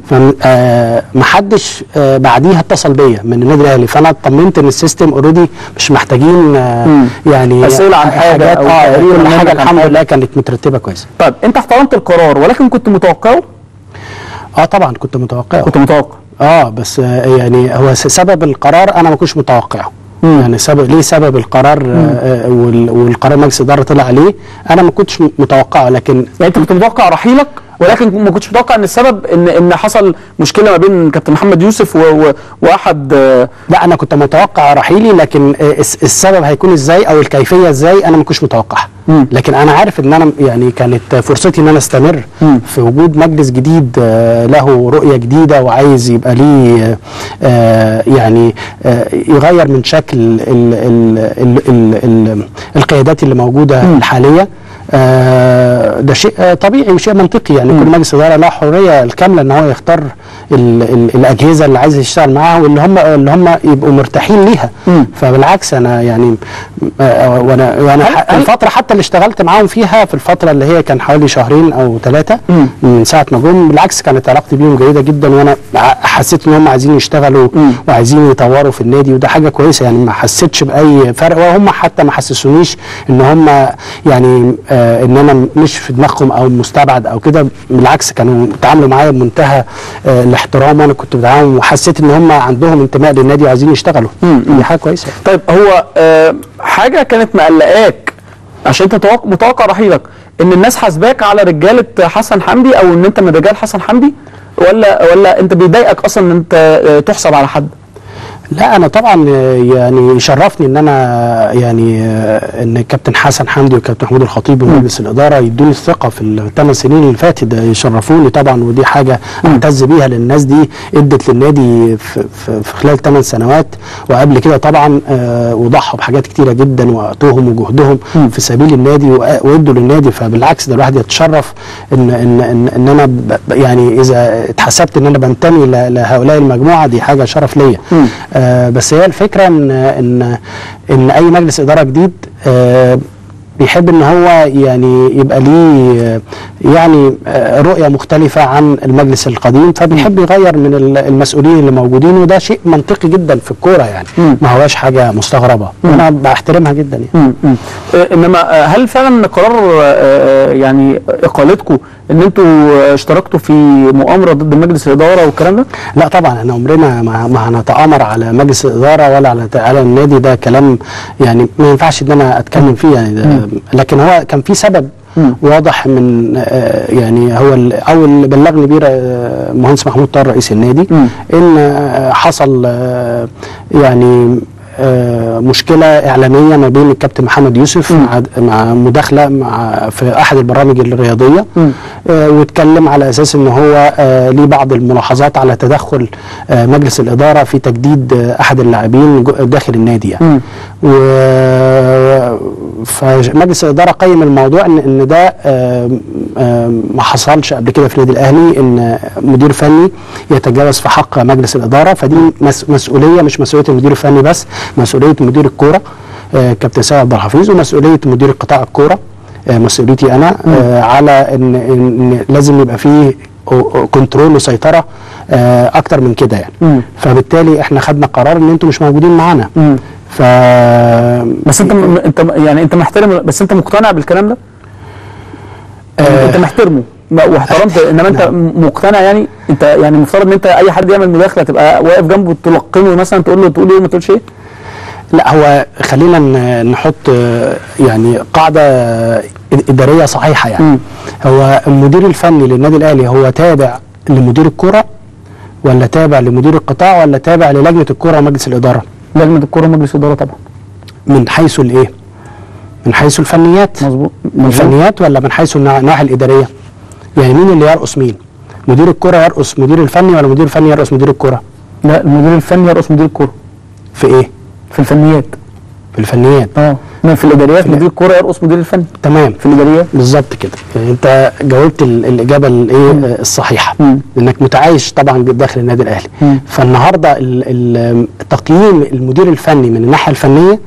فمحدش آه بعديها اتصل بيا من النادي الاهلي فانا اطمنت ان السيستم اوريدي مش محتاجين آه يعني أسئلة عن حاجة حاجات أو اه تقرير كل منك حاجه عن الحمد حاجة. لله كانت مترتبه كويس طيب انت احترمت القرار ولكن كنت متوقعه اه طبعا كنت متوقعه كنت متوقع اه بس آه يعني هو س- سبب القرار انا ما كنتش متوقعه يعني سبب ليه سبب القرار آه آه وال- والقرار مجلس الاداره طلع عليه انا ما كنتش م- متوقعه لكن يعني انت كنت متوقع رحيلك ولكن ما كنتش متوقع ان السبب ان ان حصل مشكله ما بين كابتن محمد يوسف و و واحد آه، لا انا كنت متوقع رحيلي لكن آه، الس- السبب هيكون ازاي او الكيفيه ازاي انا ما كنتش متوقعها لكن انا عارف ان انا يعني كانت فرصتي ان انا استمر في وجود مجلس جديد آه، له رؤيه جديده وعايز يبقى ليه آه، آه، يعني آه، يغير من شكل ال ال ال ال ال القيادات اللي موجوده الحاليه آه، ده شيء آه، طبيعي وشيء منطقي يعني كل مجلس اداره له حريه الكامله ان هو يختار ال ال الاجهزه اللي عايز يشتغل معاها واللي هم اللي هم يبقوا مرتاحين ليها فبالعكس انا يعني آه، وانا وانا ح- الفتره حتى اللي اشتغلت معاهم فيها في الفتره اللي هي كان حوالي شهرين او ثلاثه من ساعه ما جم بالعكس كانت علاقتي بيهم جيده جدا وانا ع- حسيت ان هم عايزين يشتغلوا وعايزين يطوروا في النادي وده حاجه كويسه يعني ما حسيتش باي فرق وهم حتى ما حسسونيش ان هم يعني آه ان انا مش في دماغهم او مستبعد او كده بالعكس كانوا بيتعاملوا معايا بمنتهى آه الاحترام وانا كنت بتعامل وحسيت ان هم عندهم انتماء للنادي وعايزين يشتغلوا دي حاجه كويسه طيب هو آه حاجه كانت مقلقاك عشان انت توق- متوقع رحيلك ان الناس حاسباك على رجاله حسن حمدي او ان انت من رجال حسن حمدي ولا ولا انت بيضايقك اصلا ان انت آه، تحسب على حد لا انا طبعا آه، يعني يشرفني ان انا يعني آه، ان الكابتن حسن حمدي والكابتن محمود الخطيب ومجلس الاداره يدوني الثقه في الثمان سنين اللي فاتت ده يشرفوني طبعا ودي حاجه اعتز بيها لان الناس دي ادت للنادي في, في, في خلال ثمان سنوات وقبل كده طبعا آه، وضحوا بحاجات كتيره جدا وقتهم وجهدهم في سبيل النادي وأ- وادوا للنادي فبالعكس ده الواحد يتشرف ان ان ان, إن انا ب- ب- يعني اذا اتحسبت ان انا بنتمي ل- لهؤلاء المجموعه دي حاجه شرف ليا آه بس هي الفكره ان ان ان اي مجلس اداره جديد آه بيحب ان هو يعني يبقى ليه آه، يعني آه، رؤيه مختلفه عن المجلس القديم فبيحب يغير من ال- المسؤولين اللي موجودين وده شيء منطقي جدا في الكوره يعني ما هواش حاجه مستغربه وانا بحترمها جدا يعني مم. مم. آه، انما آه، هل فعلا قرار آه، يعني اقالتكم ان انتوا آه، اشتركتوا في مؤامره ضد مجلس الاداره والكلام ده؟ لا طبعا احنا عمرنا ما, ما هنتآمر على مجلس الاداره ولا على على النادي ده كلام يعني ما ينفعش ان انا اتكلم فيه يعني ده لكن هو كان في سبب واضح من آه، يعني هو ال- او اللي بلغني بيه آه، مهندس محمود طاهر رئيس النادي ان آه، حصل آه، يعني آه، مشكله اعلاميه ما بين الكابتن محمد يوسف مع مع مداخله مع في احد البرامج الرياضيه آه، واتكلم على اساس ان هو آه، ليه بعض الملاحظات على تدخل آه، مجلس الاداره في تجديد آه، احد اللاعبين جو- داخل النادي يعني و فمجلس الاداره قيم الموضوع ان ان ده آه، آه، ما حصلش قبل كده في النادي الاهلي ان مدير فني يتجاوز في حق مجلس الاداره فدي مس- مسؤوليه مش مسؤوليه المدير الفني بس مسؤوليه مدير الكوره آه، كابتن سيد عبد الحفيظ ومسؤوليه مدير قطاع الكوره آه، مسؤوليتي انا آه، على ان ان لازم يبقى فيه أو- أو كنترول وسيطره آه، اكتر من كده يعني فبالتالي احنا خدنا قرار ان انتوا مش موجودين معانا ف بس انت م- انت م- يعني انت محترم بس انت مقتنع بالكلام ده؟ آه انت محترمه ما- واحترمت انما انت م- مقتنع يعني انت يعني المفترض ان انت اي حد يعمل مداخله تبقى واقف جنبه تلقنه مثلا تقول له تقول ايه وما تقولش ايه؟ لا هو خلينا ن- نحط آه، يعني قاعده اداريه صحيحه يعني هو المدير الفني للنادي الاهلي هو تابع لمدير الكره ولا تابع لمدير القطاع ولا تابع للجنه الكره ومجلس الاداره لجنه الكوره ومجلس الاداره طبعا من حيث الايه من حيث الفنيات مظبوط من الفنيات ولا من حيث النا- النواحي الاداريه يعني مين اللي يرقص مين مدير الكره يرقص مدير الفني ولا مدير الفني يرقص مدير الكره لا المدير الفني يرقص مدير الكوره في ايه في الفنيات في الفنيات اه إنما في الاداريات مدير الكوره يرقص مدير الفني تمام في الاداريات بالظبط كده يعني انت جاوبت ال- الاجابه الايه الصحيحه مم. لانك متعايش طبعا داخل النادي الاهلي مم. فالنهارده ال- ال- تقييم المدير الفني من الناحيه الفنيه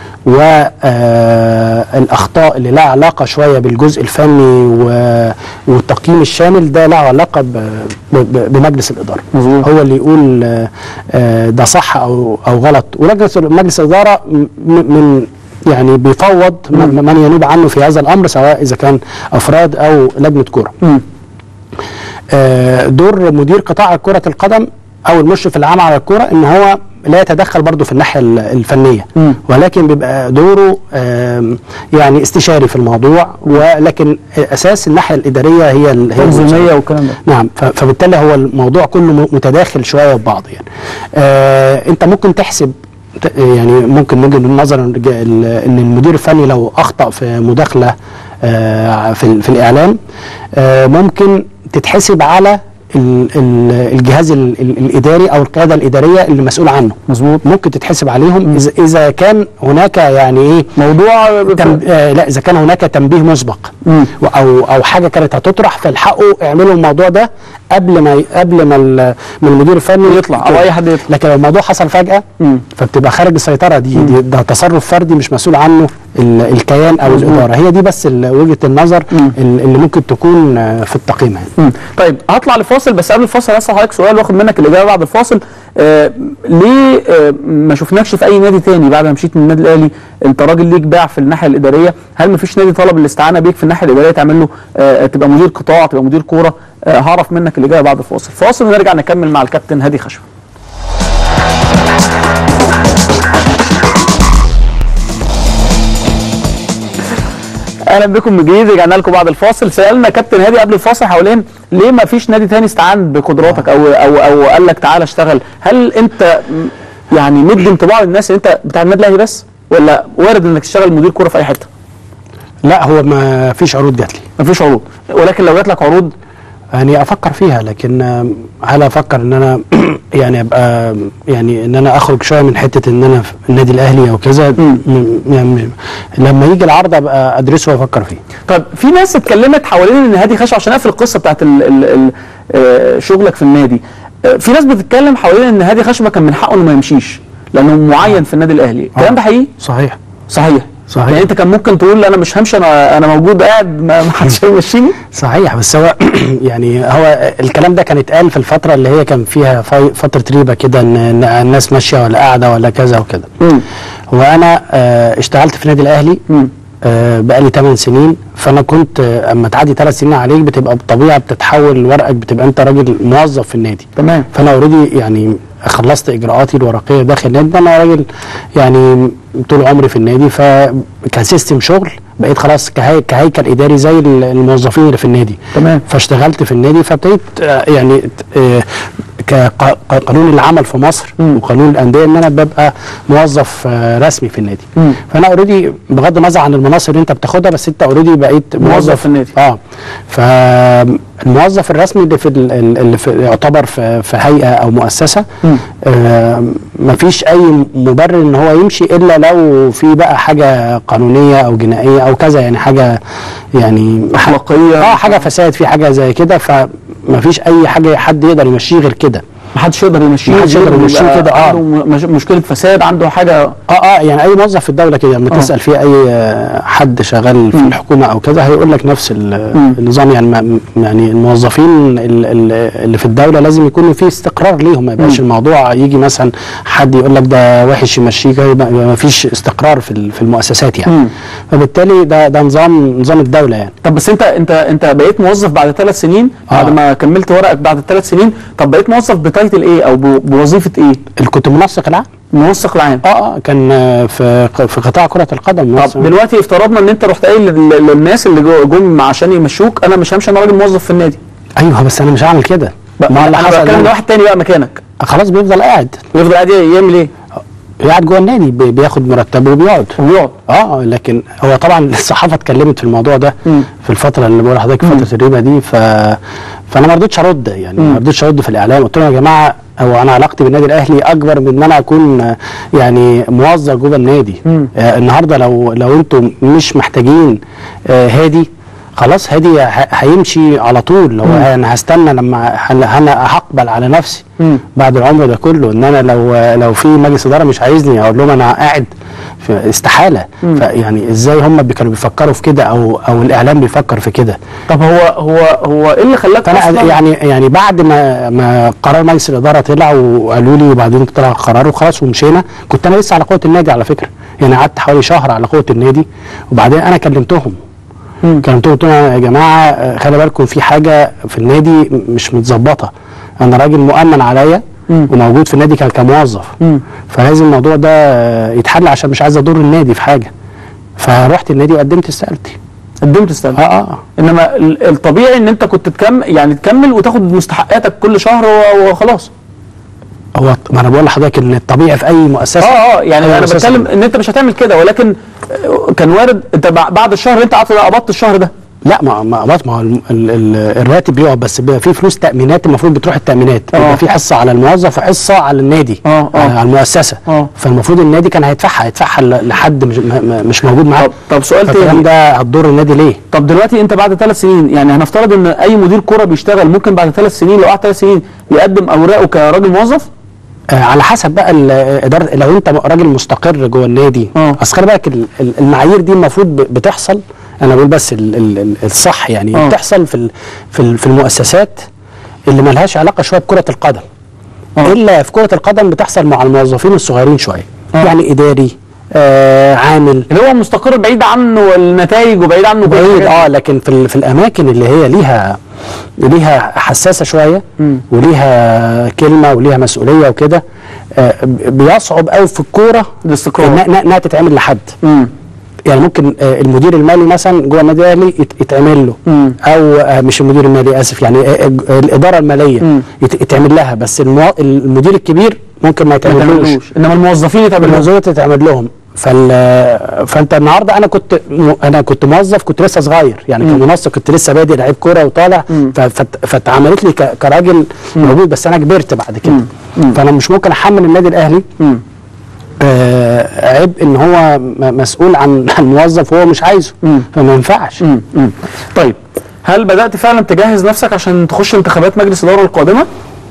والاخطاء اللي لها علاقه شويه بالجزء الفني و- والتقييم الشامل ده له علاقه ب- ب- ب- بمجلس الاداره مظبوط. هو اللي يقول آه، آه، ده صح او او غلط ولجنه مجلس الاداره م- من يعني بيفوض من من ينوب عنه في هذا الامر سواء اذا كان افراد او لجنه كوره مم. آه، دور مدير قطاع كرة القدم أو المشرف العام على الكرة إن هو لا يتدخل برضه في الناحية ال- الفنية مم. ولكن بيبقى دوره آم، يعني استشاري في الموضوع ولكن أساس الناحية الإدارية هي ال- هي تنظيميه المسؤولة. والكلام ده نعم ف- فبالتالي هو الموضوع كله م- متداخل شويه ببعض يعني آه انت ممكن تحسب ت- يعني ممكن من وجهه نظر الرجا- ال- ان المدير الفني لو اخطا في مداخله آه في, ال- في الاعلام آه ممكن تتحسب على ال- ال- الجهاز ال- ال- الاداري او القياده الاداريه اللي مسؤول عنه مظبوط ممكن تتحسب عليهم اذا اذا كان هناك يعني ايه موضوع تم... آه لا اذا كان هناك تنبيه مسبق مم. و- او او حاجه كانت هتطرح فالحقوا اعملوا الموضوع ده قبل ما ي- قبل ما ال- ما المدير الفني يطلع أو أي حد يطلع. لكن لو الموضوع حصل فجاه مم. فبتبقى خارج السيطره دي, دي ده تصرف فردي مش مسؤول عنه ال- الكيان او الاداره هي دي بس ال- وجهه النظر ال- اللي ممكن تكون آه، في التقييم يعني. مم. طيب هطلع لفاصل بس قبل الفاصل هسأل حضرتك سؤال واخد منك الاجابه بعد الفاصل آه ليه آه ما شفناكش في اي نادي تاني بعد ما مشيت من النادي الاهلي انت راجل ليك باع في الناحيه الاداريه هل ما فيش نادي طلب الاستعانه بيك في الناحيه الاداريه تعمل له آه تبقى مدير قطاع تبقى مدير كوره آه هعرف منك الاجابه بعد الفاصل فاصل ونرجع نكمل مع الكابتن هادي خشب اهلا بكم من جديد رجعنا لكم بعد الفاصل سالنا كابتن هادي قبل الفاصل حوالين ليه ما فيش نادي تاني استعان بقدراتك او او او قال لك تعالى اشتغل هل انت م- يعني مدي انطباع للناس ان انت بتاع النادي الاهلي بس ولا وارد انك تشتغل مدير كوره في اي حته لا هو ما فيش عروض جات لي مفيش عروض ولكن لو جات لك عروض يعني افكر فيها لكن آم، هل افكر ان انا يعني ابقى يعني ان انا اخرج شويه من حته ان انا في النادي الاهلي او كذا م- يعني لما يجي العرض ابقى ادرسه وافكر فيه طب في ناس اتكلمت حوالين ان هادي خشب عشان اقفل القصه بتاعت ال ال ال آه، شغلك في النادي آه، في ناس بتتكلم حوالين ان هادي خشبه كان من حقه انه ما يمشيش لانه معين في النادي الاهلي الكلام ده حقيقي صحيح صحيح صحيح. يعني انت كان ممكن تقول انا مش همشي انا انا موجود قاعد ما ما حدش هيمشيني صحيح بس هو يعني هو الكلام ده كان اتقال في الفتره اللي هي كان فيها في- فتره ريبه كده ان إن الناس ماشيه ولا قاعده ولا كذا وكده مم. وانا آه، اشتغلت في النادي الاهلي مم. آه، بقالي 8 سنين فانا كنت آه، اما تعدي 3 سنين عليك بتبقى بالطبيعه بتتحول ورقك بتبقى انت راجل موظف في النادي تمام فانا اوريدي يعني خلصت اجراءاتي الورقيه داخل النادي انا راجل يعني طول عمري في النادي فكسيستم شغل بقيت خلاص كهي كهيكل اداري زي ال- الموظفين اللي في النادي تمام. فاشتغلت في النادي فابتديت آه، يعني آه، كقانون العمل في مصر مم. وقانون الانديه ان انا ببقى موظف آه، رسمي في النادي مم. فانا اوريدي بغض النظر عن المناصب اللي انت بتاخدها بس انت اوريدي بقيت موظف في النادي. اه فالموظف الرسمي اللي في ال- ال- اللي في يعتبر في, في هيئه او مؤسسه مم. آه مفيش اي مبرر ان هو يمشي الا لو في بقى حاجه قانونيه او جنائيه او كذا يعني حاجه يعني اخلاقيه اه حاجه فساد في حاجه زي كده فمفيش اي حاجه حد يقدر يمشيه غير كده محدش يقدر يمشيه محدش يقدر غير يمشيه يبقى كده، آه. عنده مش- مشكله فساد عنده حاجه اه اه يعني اي موظف في الدوله كده لما آه. تسال فيه اي آه، حد شغال في مم. الحكومه او كذا هيقول لك نفس ال- مم. النظام يعني ما يعني الموظفين ال- ال- اللي في الدوله لازم يكونوا في استقرار ليهم ما يبقاش مم. الموضوع يجي مثلا حد يقول لك ده وحش يمشيه كده يبقى يبقى ما فيش استقرار في ال- في المؤسسات يعني مم. فبالتالي ده ده نظام نظام الدوله يعني طب بس انت انت انت بقيت موظف بعد ثلاث سنين بعد آه. ما كملت ورقك بعد ثلاث سنين طب بقيت موظف بتايتل ايه او ب- بوظيفه ايه؟ اللي كنت منسق العام منسق العام اه اه كان آه، في في قطاع كره القدم منسق. طب دلوقتي افترضنا ان انت رحت قايل لل- للناس اللي جو- جم عشان يمشوك انا مش همشي انا راجل موظف في النادي ايوه بس انا مش هعمل كده بقى ما اللي انا حصل بتكلم إن- ده واحد تاني بقى مكانك خلاص بيفضل قاعد ويفضل قاعد يعمل ايه؟ قاعد جوه النادي بي- بياخد مرتبه وبيقعد وبيقعد اه لكن هو طبعا الصحافه اتكلمت في الموضوع ده مم. في الفتره اللي بقول لحضرتك مم. فتره الريبه دي ف فانا ما رضيتش ارد يعني مم. ما رضيتش ارد في الاعلام قلت لهم يا جماعه هو انا علاقتي بالنادي الاهلي اكبر من ان انا اكون آه، يعني موظف جوه النادي مم. آه النهارده لو لو انتم مش محتاجين آه هادي خلاص هادي ه- هيمشي على طول لو مم. انا هستنى لما هن- انا هقبل على نفسي مم. بعد العمر ده كله ان انا لو لو في مجلس اداره مش عايزني اقول لهم انا قاعد في استحاله مم. فيعني ازاي هم بي- كانوا بيفكروا في كده او او الاعلام بيفكر في كده طب هو هو هو ايه اللي خلاك فانا اصلا يعني يعني بعد ما ما قرار مجلس الاداره طلع وقالوا لي وبعدين طلع قرار وخلاص ومشينا كنت انا لسه على قوه النادي على فكره يعني قعدت حوالي شهر على قوه النادي وبعدين انا كلمتهم مم. كلمتهم قلت لهم يا جماعه آه، خلي بالكم في حاجه في النادي م- مش متظبطه انا راجل مؤمن عليا مم. وموجود في النادي ك- كموظف مم. فلازم الموضوع ده آه، يتحل عشان مش عايز اضر النادي في حاجه فرحت النادي وقدمت استقالتي قدمت استقالة اه اه انما ال- الطبيعي ان انت كنت تكمل يعني تكمل وتاخد مستحقاتك كل شهر و- وخلاص هو ما انا بقول لحضرتك ان الطبيعي في اي مؤسسه اه اه يعني أي انا مؤسسة بتكلم ان انت مش هتعمل كده ولكن آه، كان وارد انت بع- بعد الشهر اللي انت قعدته ده قبضت الشهر ده لا ما ما ما ما هو ال- ال- ال- الراتب بيقعد بس بيبقى في فلوس تامينات المفروض بتروح التامينات آه. بيبقى في حصه على الموظف وحصه على النادي آه، آه. على المؤسسه آه. فالمفروض النادي كان هيدفعها هيدفعها ل- لحد مش, م- م- مش موجود معاه طب طب سؤال فالكلام تاني ده هتضر النادي ليه؟ طب دلوقتي انت بعد ثلاث سنين يعني هنفترض ان اي مدير كوره بيشتغل ممكن بعد ثلاث سنين لو قعد ثلاث سنين يقدم اوراقه كراجل موظف آه على حسب بقى ال- اداره لو انت راجل مستقر جوه النادي آه. اصل خلي بالك ال- ال- المعايير دي المفروض ب- بتحصل انا بقول بس ال ال ال الصح يعني آه. بتحصل في ال- في ال- في المؤسسات اللي ملهاش علاقه شويه بكره القدم آه. الا في كره القدم بتحصل مع الموظفين الصغيرين شويه آه. يعني اداري آه عامل اللي هو مستقر بعيد عنه النتائج وبعيد عنه كل بعيد الحاجات اه دي. لكن في ال- في الاماكن اللي هي ليها ليها حساسه شويه مم. وليها كلمه وليها مسؤوليه وكده آه ب- بيصعب قوي في الكوره الاستقرار. إنها- انها إنها تتعمل لحد مم. يعني ممكن آه، المدير المالي مثلا جوه النادي الاهلي يت- يتعمل له مم. او آه، مش المدير المالي اسف يعني آه، آه، الاداره الماليه مم. يت- يتعمل لها بس المو... المدير الكبير ممكن ما ما يتعملوش تعملوش انما الموظفين يتعمل لهم الموظفين تتعمل لهم فال فانت النهارده انا كنت م... انا كنت موظف كنت لسه صغير يعني كمنسق كنت لسه بادئ لعيب كوره وطالع ف... فت... فاتعملت لي ك... كراجل موجود بس انا كبرت بعد كده فانا مش ممكن احمل النادي الاهلي مم. آه عبء ان هو م- مسؤول عن عن موظف وهو مش عايزه فما ينفعش مم. مم. طيب هل بدات فعلا تجهز نفسك عشان تخش انتخابات مجلس الاداره القادمه؟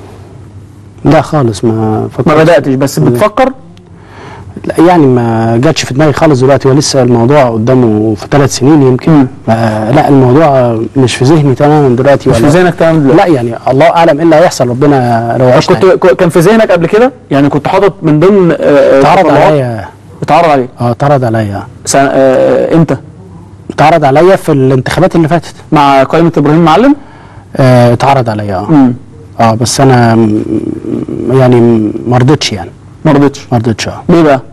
لا خالص ما ما فكرت بداتش بس بتفكر لا يعني ما جاتش في دماغي خالص دلوقتي ولسه الموضوع قدامه في ثلاث سنين يمكن ما لا الموضوع مش في ذهني تماما دلوقتي مش في ولا- ذهنك تماما دلوقتي لا يعني الله اعلم ايه اللي هيحصل ربنا لو عشنا كنت ك- كان في ذهنك قبل كده يعني كنت حاطط من ضمن آه، آه، اتعرض تطلعات- عليا اتعرض عليك اه اتعرض عليا سنة آه، امتى اتعرض عليا في الانتخابات اللي فاتت مع قائمه ابراهيم معلم آه اتعرض عليا اه امم اه بس انا م- يعني ما رضيتش يعني ما رضيتش ما رضيتش اه ليه بقى؟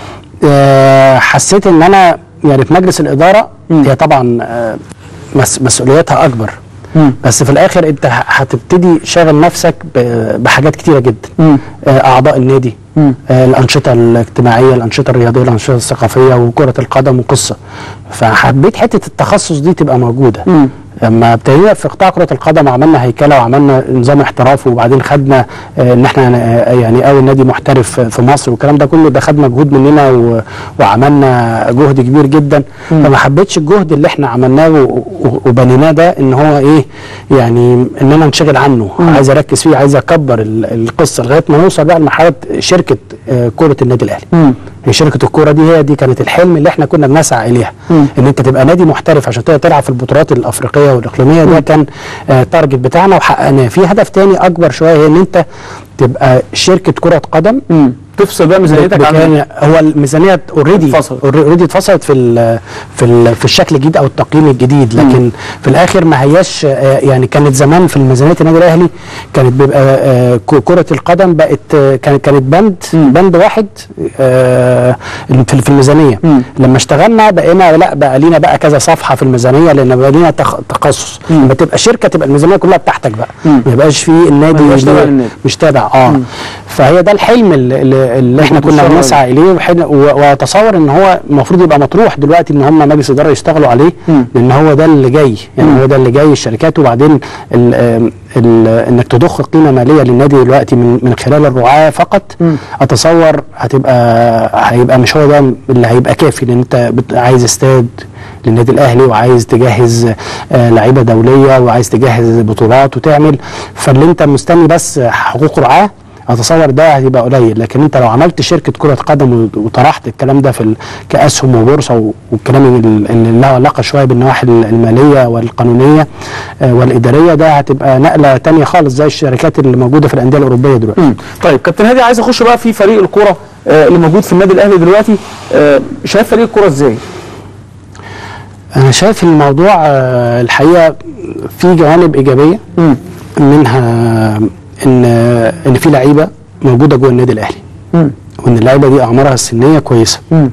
آه، حسيت ان انا يعني في مجلس الاداره هي طبعا آه، مس مسؤوليتها اكبر مم. بس في الاخر انت ه- هتبتدي شاغل نفسك ب- بحاجات كتيره جدا مم. آه، اعضاء النادي مم. آه، الانشطه الاجتماعيه الانشطه الرياضيه الانشطه الثقافيه وكره القدم وقصه فحبيت حته التخصص دي تبقى موجوده مم. لما ابتدينا في قطاع كره القدم عملنا هيكله وعملنا نظام احتراف وبعدين خدنا آه، ان احنا آه، يعني اول نادي محترف في مصر والكلام ده كله ده خد مجهود مننا و- وعملنا جهد كبير جدا فما حبيتش الجهد اللي احنا عملناه و- و- وبنيناه ده ان هو ايه يعني ان انا انشغل عنه عايز اركز فيه عايز اكبر ال- القصه لغايه ما نوصل بقى لمرحله شركه آه، كره النادي الاهلي مم. هي شركه الكوره دي هي دي كانت الحلم اللي احنا كنا بنسعى اليها مم. ان انت تبقى نادي محترف عشان تقدر تلعب في البطولات الافريقيه والاقليميه ده كان آه تارجت بتاعنا وحققناه في هدف تاني اكبر شويه هي ان انت تبقى شركه كره قدم مم. تفصل بقى ميزانيتك عن بكان هو الميزانيه اوريدي اتفصلت. اوريدي اتفصلت في ال في ال في الشكل الجديد او التقييم الجديد لكن في الاخر ما هياش آه، يعني كانت زمان في ميزانيه النادي الاهلي كانت بيبقى آه، ك- كره القدم بقت آه، كانت كانت بند بند واحد آه، في في الميزانيه مم. لما اشتغلنا بقينا لا بقى لينا بقى كذا صفحه في الميزانيه لان بقى لينا تخ- تخصص لما تبقى شركه تبقى الميزانيه كلها بتاعتك بقى مم. ما يبقاش في النادي ما يبقاش ليه- تابع للنادي. مش تابع اه فهي ده الحلم اللي, اللي- اللي احنا كنا بتشتغل بنسعى اليه وحن- و- واتصور ان هو المفروض يبقى مطروح دلوقتي ان هم مجلس الاداره يشتغلوا عليه مم. لان هو ده اللي جاي يعني هو ده اللي جاي الشركات وبعدين ال ال انك تضخ قيمه ماليه للنادي دلوقتي من من خلال الرعاه فقط مم. اتصور هتبقى هيبقى مش هو ده اللي هيبقى كافي لان انت بت- عايز استاد للنادي الاهلي وعايز تجهز آه، لعيبه دوليه وعايز تجهز بطولات وتعمل فاللي انت مستني بس حقوق رعاه اتصور ده هيبقى قليل لكن انت لو عملت شركه كره قدم وط- وطرحت الكلام ده في ال- كاسهم وبورصه و- والكلام ال- اللي له علاقه شويه بالنواحي ال- الماليه والقانونيه آه، والاداريه ده هتبقى نقله تانية خالص زي الشركات اللي موجوده في الانديه الاوروبيه دلوقتي مم. طيب كابتن هادي عايز اخش بقى في فريق الكوره آه، اللي موجود في النادي الاهلي دلوقتي آه، شايف فريق الكوره ازاي؟ انا شايف الموضوع آه، الحقيقه في جوانب ايجابيه مم. منها ان ان في لعيبه موجوده جوه النادي الاهلي مم. وان اللعيبه دي اعمارها السنيه كويسه مم.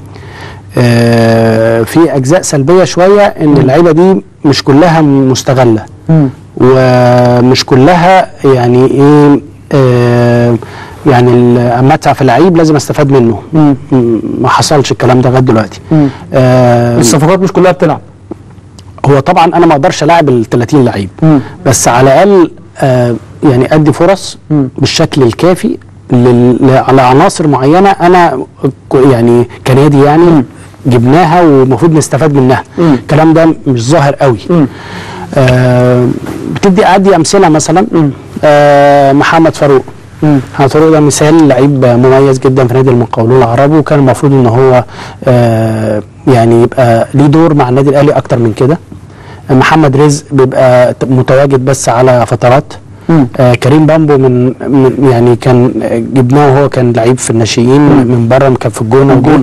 آه، في اجزاء سلبيه شويه ان اللعيبه دي مش كلها مستغله مم. ومش كلها يعني ايه آه يعني ال- اما ادفع في لعيب لازم استفاد منه مم. م- ما حصلش الكلام ده لغايه دلوقتي مم. آه الصفقات مش كلها بتلعب هو طبعا انا ما اقدرش العب ال 30 لعيب مم. بس على الاقل آه يعني ادي فرص مم. بالشكل الكافي لل- ل- على عناصر معينه انا ك- يعني كنادي يعني جبناها ومفروض نستفاد منها مم. الكلام ده مش ظاهر قوي مم. آه بتدي ادي امثله مثلا آه محمد فاروق مم. محمد فاروق ده مثال لعيب مميز جدا في نادي المقاولون العرب وكان المفروض ان هو آه يعني يبقى ليه دور مع النادي الاهلي اكتر من كده محمد رزق بيبقى ت- متواجد بس على فترات مم. آه كريم بامبو من, من يعني كان جبناه وهو كان لعيب في الناشئين من بره كان في الجونه الجونة.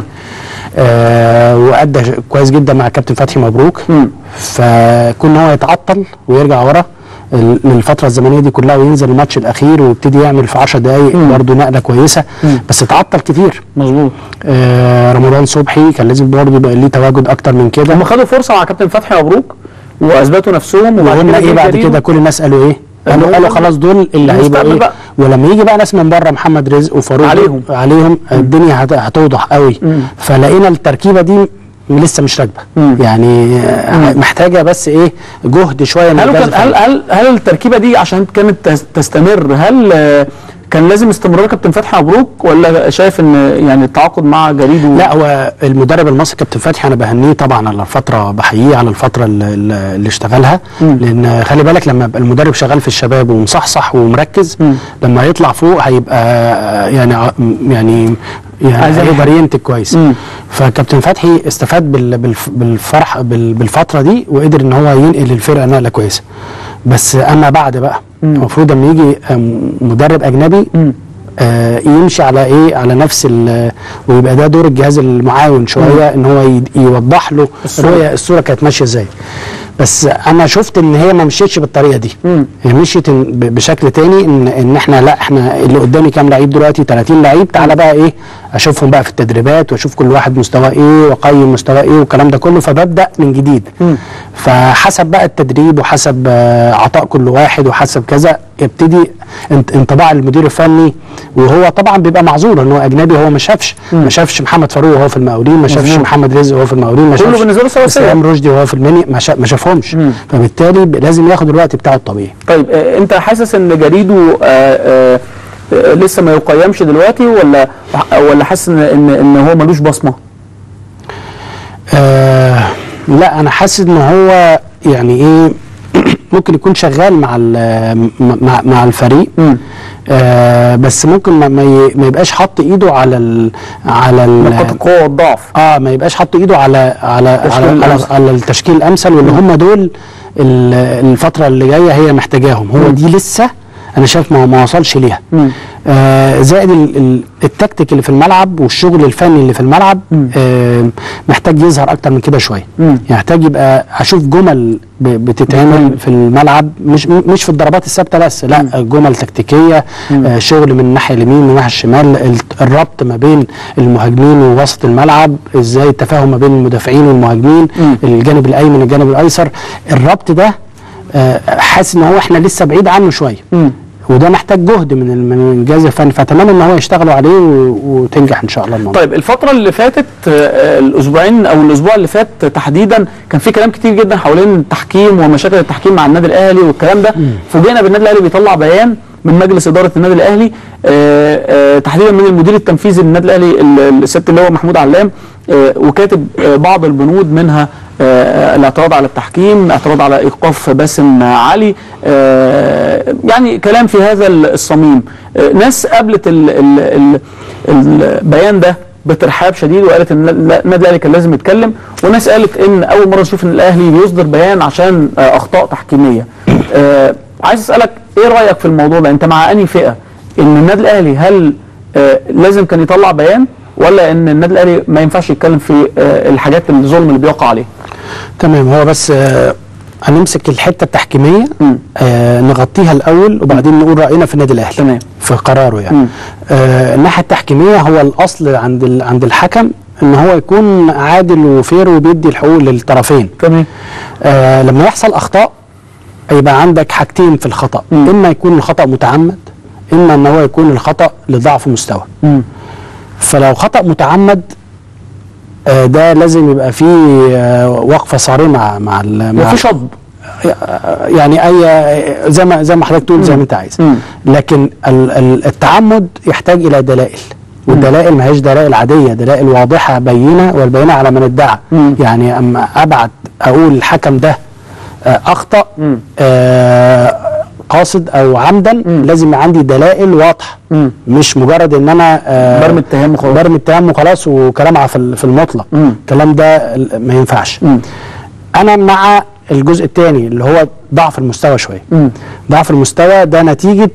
آه وادى ش- كويس جدا مع كابتن فتحي مبروك مم. فكون هو يتعطل ويرجع ورا ال- للفتره الزمنيه دي كلها وينزل الماتش الاخير ويبتدي يعمل في 10 دقائق برضه نقله كويسه بس اتعطل كتير مظبوط آه رمضان صبحي كان لازم برضه يبقى ليه تواجد اكتر من كده هم خدوا فرصه مع كابتن فتحي مبروك واثبتوا نفسهم وبعد وقلنا كده ايه جه بعد كريم. كده كل الناس قالوا ايه؟ إن قالوا هم قالوا خلاص دول اللي هيبقى المستقبل ايه بقى. ولما يجي بقى ناس من بره محمد رزق وفاروق عليهم. عليهم الدنيا هت- هتوضح قوي فلقينا التركيبه دي لسه مش راكبه يعني آه، محتاجه بس ايه جهد شويه من هل الجهاز كان هل الفني. هل هل التركيبه دي عشان كانت تس- تستمر هل آه، كان لازم استمرار كابتن فتحي مبروك ولا شايف ان يعني التعاقد مع جريد و- لا هو المدرب المصري كابتن فتحي انا بهنيه طبعا على الفتره بحييه على الفتره اللي, اللي اشتغلها لان خلي بالك لما يبقى المدرب شغال في الشباب ومصحصح ومركز لما يطلع فوق هيبقى يعني ع- يعني عايز يعني أعمل هيقدر ينتج كويس مم. فكابتن فتحي استفاد بال بالف- بالفرح بال- بالفتره دي وقدر ان هو ينقل الفرقه نقله كويسه بس اما بعد بقى المفروض لما يجي آم، مدرب اجنبي آه يمشي على ايه على نفس ال- ويبقى ده دور الجهاز المعاون شويه ان هو يد- يوضح له الصورة. الرؤيه الصوره كانت ماشيه ازاي بس انا شفت ان هي ما مشيتش بالطريقه دي هي مشيت إن- ب- بشكل تاني ان ان احنا لا احنا اللي قدامي كام لعيب دلوقتي 30 لعيب تعالى بقى ايه اشوفهم بقى في التدريبات واشوف كل واحد مستواه ايه واقيم مستواه ايه والكلام ده كله فببدا من جديد فحسب بقى التدريب وحسب آه، عطاء كل واحد وحسب كذا يبتدي انت- انطباع المدير الفني وهو طبعا بيبقى معذور ان هو اجنبي هو ما شافش ما شافش محمد فاروق وهو في المقاولين ما شافش مظبوط. محمد رزق وهو في المقاولين ما كله شافش بالنسبة له سواسية. اسلام رشدي وهو في المني ما, شا... ما شافهمش فبالتالي ب- لازم ياخد الوقت بتاعه الطبيعي طيب آه، انت حاسس ان جريدو آه، آه، آه، لسه ما يقيمش دلوقتي ولا ولا حاسس ان ان ان هو ملوش بصمه آه لا انا حاسس ان هو يعني ايه ممكن يكون شغال مع ال- مع, مع الفريق آه بس ممكن ما, ما ي- ما يبقاش حاطط ايده على ال على ال نقاط القوه والضعف اه ما يبقاش حاطط ايده على على على, التشكيل على, الأمثل. على التشكيل الامثل واللي هم دول ال- الفتره اللي جايه هي محتاجاهم هو دي لسه انا شايف ما ما وصلش ليها آه زائد ال- ال- التكتيك اللي في الملعب والشغل الفني اللي في الملعب آه محتاج يظهر اكتر من كده شويه مم. محتاج يبقى اشوف جمل ب- بتتعمل في الملعب مش مش في الضربات الثابته بس لا جمل تكتيكيه آه شغل من الناحيه اليمين من الناحيه الشمال ال- الربط ما بين المهاجمين ووسط الملعب ازاي التفاهم ما بين المدافعين والمهاجمين الجانب الايمن الجانب الايسر الربط ده آه، حاسس ان هو احنا لسه بعيد عنه شويه وده محتاج جهد من ال- من الجهاز الفني فاتمنى ان هو يشتغلوا عليه و- وتنجح ان شاء الله الموضوع طيب الفترة اللي فاتت آه، الأسبوعين أو الأسبوع اللي فات تحديدا كان في كلام كتير جدا حوالين التحكيم ومشاكل التحكيم مع النادي الأهلي والكلام ده فوجئنا بالنادي الأهلي بيطلع بيان من مجلس إدارة النادي الأهلي آه، آه، تحديدا من المدير التنفيذي للنادي الأهلي ال- الست اللي هو محمود علام آه، وكاتب آه، بعض البنود منها آه، الاعتراض على التحكيم اعتراض على ايقاف باسم علي آه، يعني كلام في هذا الصميم آه، ناس قابلت ال- ال- ال- البيان ده بترحاب شديد وقالت ان لا- النادي الاهلي كان لازم يتكلم وناس قالت ان اول مره نشوف ان الاهلي بيصدر بيان عشان آه، اخطاء تحكيميه آه، عايز اسالك ايه رايك في الموضوع ده انت مع انهي فئه ان النادي الاهلي هل آه، لازم كان يطلع بيان ولا ان النادي الاهلي ما ينفعش يتكلم في آه، الحاجات الظلم اللي بيقع عليه تمام هو بس آه هنمسك الحته التحكيميه آه نغطيها الاول وبعدين نقول راينا في النادي الاهلي تمام. في قراره يعني مم. آه الناحيه التحكيميه هو الاصل عند ال- عند الحكم ان هو يكون عادل وفير وبيدي الحقوق للطرفين تمام آه لما يحصل اخطاء يبقى عندك حاجتين في الخطا مم. اما يكون الخطا متعمد اما ان هو يكون الخطا لضعف مستوى مم. فلو خطا متعمد آه ده لازم يبقى فيه آه وقفه صارمه مع ال- مع وفي شطب يعني اي زي ما زي ما حضرتك تقول زي ما انت عايز مم. لكن ال- ال- التعمد يحتاج الى دلائل والدلائل ما هيش دلائل عاديه دلائل واضحه بينه والبينه على من ادعى مم. يعني اما ابعت اقول الحكم ده آه، اخطا مم. آه، قاصد او عمدا لازم يبقى عندي دلائل واضحه مم. مش مجرد ان انا آه، برمي التهام وخلاص. برمي التهام وخلاص وكلام على في ال- في المطلق مم. الكلام ده ما ينفعش مم. انا مع الجزء الثاني اللي هو ضعف المستوى شويه مم. ضعف المستوى ده نتيجه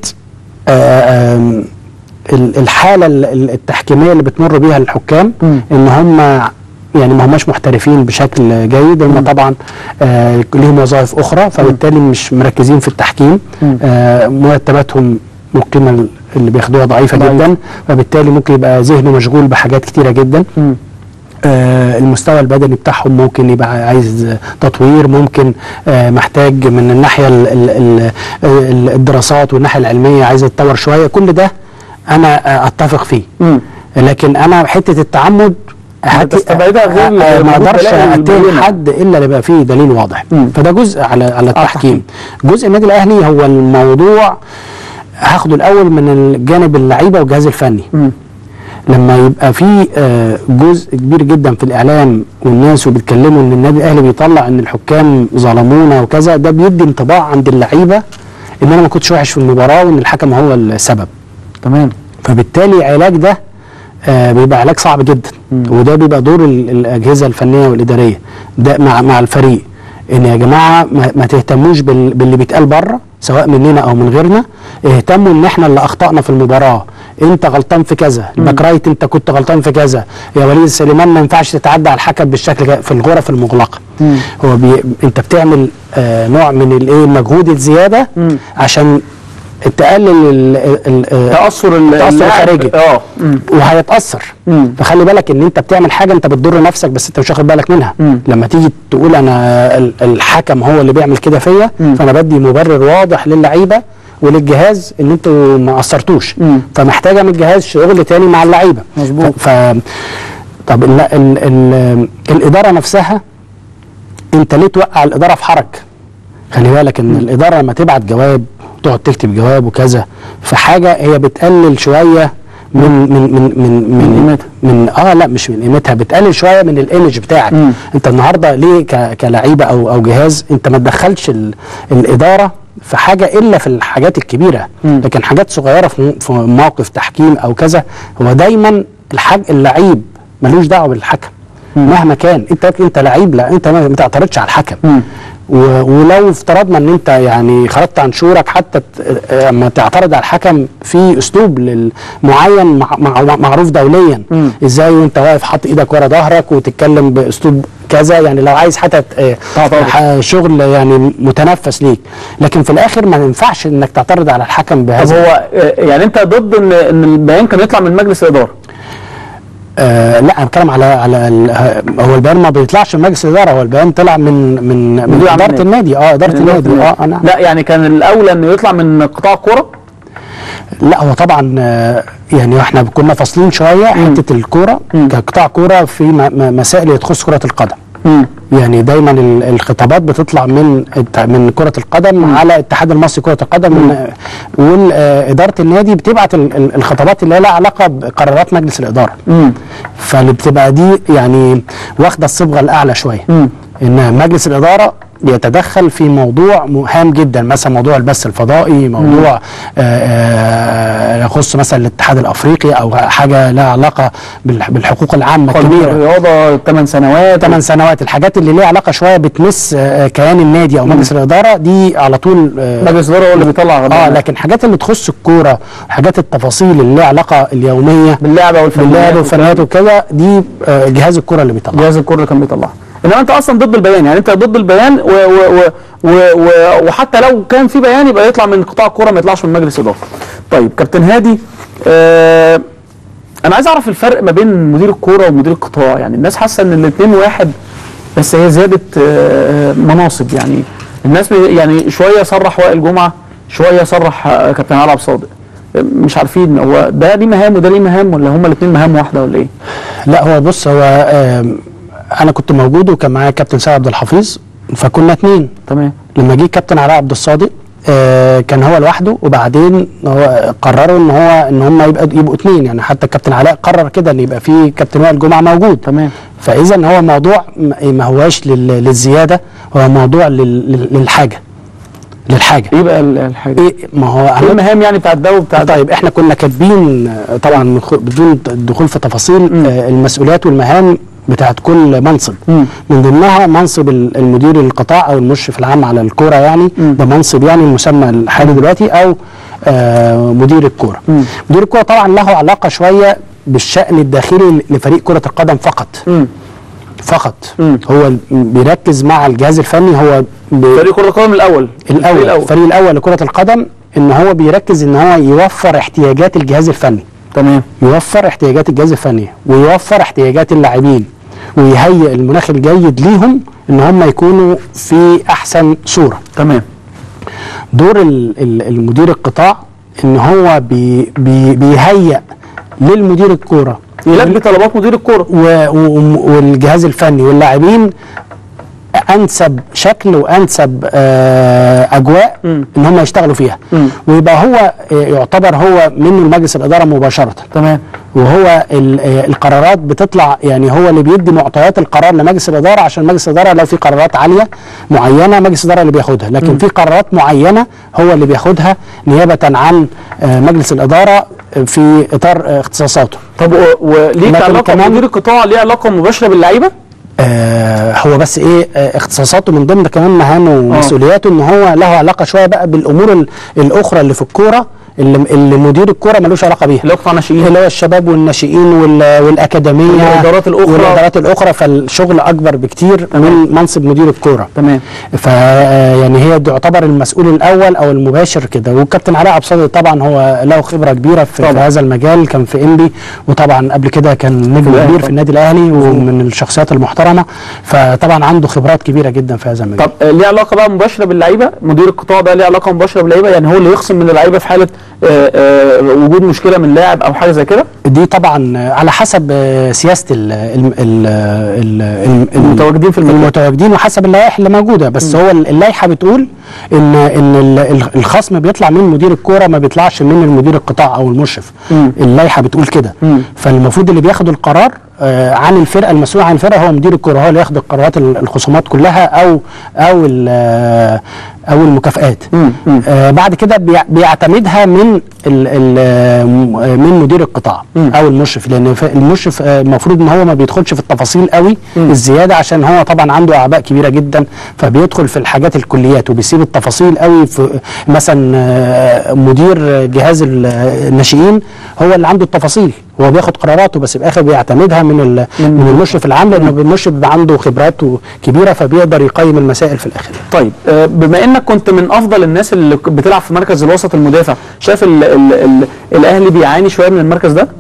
آه، آم، ال- الحاله ال- ال- التحكيميه اللي بتمر بيها الحكام مم. ان هم يعني ما هماش محترفين بشكل جيد هم طبعا آه ليهم وظائف اخرى فبالتالي مش مركزين في التحكيم آه مرتباتهم القيمه اللي بياخدوها ضعيفه ضعيف. جدا فبالتالي ممكن يبقى ذهنه مشغول بحاجات كتيره جدا مم. آه، المستوى البدني بتاعهم ممكن يبقى عايز تطوير ممكن آه، محتاج من الناحيه ال- ال- ال- ال- الدراسات والناحيه العلميه عايز يتطور شويه كل ده انا آه، اتفق فيه مم. لكن انا حته التعمد هت- تستبعدها غير آه، آه، ما وجود اقدرش دلائل اتهم مبينة. حد الا اللي بقى فيه دليل واضح مم. فده جزء على على التحكيم. التحكيم جزء النادي الاهلي هو الموضوع هاخده الاول من الجانب اللعيبه والجهاز الفني مم. لما يبقى في آه، جزء كبير جدا في الاعلام والناس وبيتكلموا ان النادي الاهلي بيطلع ان الحكام ظلمونا وكذا ده بيدي انطباع عند اللعيبه ان انا ما كنتش وحش في المباراه وان الحكم هو السبب تمام فبالتالي علاج ده آه بيبقى علاج صعب جدا وده بيبقى دور ال- الاجهزه الفنيه والاداريه ده مع مع الفريق ان يا جماعه ما, ما تهتموش بال- باللي بيتقال بره سواء مننا او من غيرنا اهتموا ان احنا اللي اخطانا في المباراه انت غلطان في كذا الباك رايت انت كنت غلطان في كذا يا وليد سليمان ما ينفعش تتعدى على الحكم بالشكل ده في الغرف المغلقه هو بي... انت بتعمل آه نوع من الايه المجهود الزياده عشان تقلل ال... ال... ال... تاثر ال- التأثر اللاعب. الخارجي. اه مم. وهيتاثر مم. فخلي بالك ان انت بتعمل حاجه انت بتضر نفسك بس انت مش واخد بالك منها مم. لما تيجي تقول انا ال- الحكم هو اللي بيعمل كده فيا مم. فانا بدي مبرر واضح للعيبه وللجهاز ان انتوا ما قصرتوش مم. فمحتاجه من الجهاز شغل تاني مع اللعيبه مظبوط. ف... ف... طب ال... ال... ال... الاداره نفسها انت ليه توقع الاداره في حرج خلي بالك ان الاداره لما تبعت جواب تقعد تكتب جواب وكذا في حاجه هي بتقلل شويه من من من من من, قيمتها. من اه لا مش من قيمتها بتقلل شويه من الايمج بتاعك مم. انت النهارده ليه ك- كلعيبه او او جهاز انت ما تدخلش ال- الاداره في حاجه الا في الحاجات الكبيره مم. لكن حاجات صغيره في م- في موقف تحكيم او كذا هو دايما الحاج اللعيب ملوش دعوه بالحكم مهما كان انت انت لعيب لا انت ما ما تعترضش على الحكم مم. و- ولو افترضنا ان انت يعني خرجت عن شورك حتى ت- اه، اما تعترض على الحكم في اسلوب لل- معين مع مع معروف دوليا مم. ازاي وانت واقف حاطط ايدك ورا ظهرك وتتكلم باسلوب كذا يعني لو عايز حتى ت- اه، تعترض. ح- شغل يعني متنفس ليك لكن في الاخر ما ينفعش انك تعترض على الحكم طب بهذا هو آه، يعني انت ضد ان ان البيان كان يطلع من مجلس الاداره آه لا انا بتكلم على على ال- هو البيان ما بيطلعش من مجلس الاداره هو البيان طلع من من من مدير عام اداره النادي. النادي اه اداره من النادي اه انا لا يعني كان الاولى انه يطلع من قطاع الكوره لا هو طبعا آه، يعني احنا كنا فاصلين شويه حته الكوره كقطاع كوره في م- م- مسائل تخص كره القدم مم. يعني دايما ال- الخطابات بتطلع من الت- من كره القدم على الاتحاد المصري كره القدم واداره النادي بتبعت ال- ال- الخطابات اللي لها علاقه بقرارات مجلس الاداره مم. فاللي بتبقى دي يعني واخده الصبغه الاعلى شويه مم. ان مجلس الاداره بيتدخل في موضوع هام جدا مثلا موضوع البث الفضائي موضوع آه، آه، يخص مثلا الاتحاد الافريقي او حاجه لها علاقه بالح- بالحقوق العامه قانون الكبيره الرياضه 8 سنوات ثمان سنوات الحاجات اللي ليها علاقه شويه بتمس آه، كيان النادي او مجلس الاداره دي على طول آه، مجلس الاداره هو اللي بيطلع اه بيانات. لكن حاجات اللي تخص الكوره حاجات التفاصيل اللي ليها علاقه اليوميه باللعبه والفنيات باللعب والفنيات والكلام. وكده دي آه، جهاز الكوره اللي بيطلعها جهاز الكوره اللي كان بيطلعها انما انت اصلا ضد البيان يعني انت ضد البيان و و و و و وحتى لو كان في بيان يبقى يطلع من قطاع الكوره ما يطلعش من مجلس اداره طيب كابتن هادي آه انا عايز اعرف الفرق ما بين مدير الكوره ومدير القطاع يعني الناس حاسه ان الاثنين واحد بس هي زياده آه مناصب يعني الناس بي- يعني شويه صرح وائل جمعه شويه صرح آه، كابتن علي عبد الصادق مش عارفين هو ده ليه مهام وده ليه مهام ولا هما الاثنين مهام واحده ولا ايه؟ لا هو بص هو آم، انا كنت موجود وكان معايا كابتن سعد عبد الحفيظ فكنا اتنين تمام لما جه كابتن علاء عبد الصادق آه، كان هو لوحده وبعدين هو قرروا ان هو ان هم يبقى يبقوا اتنين يعني حتى الكابتن علاء قرر كده ان يبقى في كابتن وائل جمعه موجود تمام فاذا هو موضوع م- ما هواش لل- للزياده هو موضوع لل- لل- للحاجه للحاجه ايه بقى ال- الحاجه؟ ايه ما هو ايه أهم المهام يعني بتاع الدوري بتاع طيب احنا كنا كاتبين آه، طبعا من خ- بدون الدخول في تفاصيل آه، المسؤوليات والمهام بتاعت كل منصب مم. من ضمنها منصب ال- المدير القطاع او المشرف العام على الكوره يعني مم. ده منصب يعني المسمى الحالي دلوقتي او آه، مدير الكوره مم. مدير الكوره طبعا له علاقه شويه بالشان الداخلي لفريق كره القدم فقط مم. فقط مم. هو ال- بيركز مع الجهاز الفني هو ب- فريق كره القدم الاول الاول الفريق الاول الفريق الاول لكره القدم ان هو بيركز ان هو يوفر احتياجات الجهاز الفني تمام يوفر احتياجات الجهاز الفني ويوفر احتياجات اللاعبين ويهيئ المناخ الجيد ليهم ان هم يكونوا في احسن صوره تمام دور ال- ال- المدير القطاع ان هو بي بي بيهيئ للمدير الكوره يلبي طلبات مدير الكوره و- و- والجهاز الفني واللاعبين انسب شكل وانسب آه، اجواء مم. ان هم يشتغلوا فيها مم. ويبقى هو آه، يعتبر هو منه المجلس الاداره مباشره تمام وهو ال- آه، القرارات بتطلع يعني هو اللي بيدي معطيات القرار لمجلس الاداره عشان مجلس الاداره لو في قرارات عاليه معينه مجلس الاداره اللي بياخدها لكن في قرارات معينه هو اللي بياخدها نيابه عن آه، مجلس الاداره في اطار آه، اختصاصاته طب و- وليك لكن علاقه كمان- مدير القطاع ليه علاقه مباشره باللعيبه آه هو بس ايه آه اختصاصاته من ضمن كمان مهامه ومسؤولياته ان هو له علاقه شويه بقى بالامور ال- الاخرى اللي في الكوره اللي, اللي مدير الكوره ملوش علاقه بيها اللي هو قطاع ناشئين اللي هو الشباب والناشئين وال- والاكاديميه والإدارات الأخرى. والادارات الاخرى فالشغل اكبر بكتير من منصب مدير الكوره تمام ف يعني هي تعتبر المسؤول الاول او المباشر كده والكابتن علاء عبد الصادق طبعا هو له خبره كبيره في, في طبعا. هذا المجال كان في انبي وطبعا قبل كده كان نجم الأهلي كبير طبعا. في النادي الاهلي ومن الشخصيات المحترمه فطبعا عنده خبرات كبيره جدا في هذا المجال طب آه، ليه علاقه بقى مباشره باللعيبه مدير القطاع ده ليه علاقه مباشره باللعيبه يعني هو اللي يخصم من اللعيبه في حاله آه، آه، وجود مشكله من لاعب او حاجه زي كده دي طبعا على حسب آه، سياسه ال ال ال ال ال المتواجدين في المكان. المتواجدين وحسب اللوائح اللي موجوده بس هو اللائحه بتقول ان ان ال- ال- الخصم بيطلع من مدير الكوره ما بيطلعش من المدير القطاع او المشرف مم. اللائحه بتقول كده مم. فالمفروض اللي بياخد القرار آه، عن الفرقه المسؤول عن الفرقه هو مدير الكوره هو اللي ياخد القرارات ال- الخصومات كلها او او ال- آه، او المكافئات مم. مم. آه بعد كده بيع- بيعتمدها من ال ال آه، م- آه، من مدير القطاع مم. او المشرف لان ف- المشرف آه، المفروض ان هو ما بيدخلش في التفاصيل قوي الزياده عشان هو طبعا عنده اعباء كبيره جدا فبيدخل في الحاجات الكليات وبيسيب التفاصيل قوي في مثلا آه، مدير جهاز ال- آه، الناشئين هو اللي عنده التفاصيل هو بياخد قراراته بس في الاخر بيعتمدها من ال- من المشرف العام لانه المشرف بيبقى عنده خبرات كبيره فبيقدر يقيم المسائل في الاخر طيب آه، بما انك كنت من افضل الناس اللي ك- بتلعب في مركز الوسط المدافع شايف ال ال ال الاهلي بيعاني شويه من المركز ده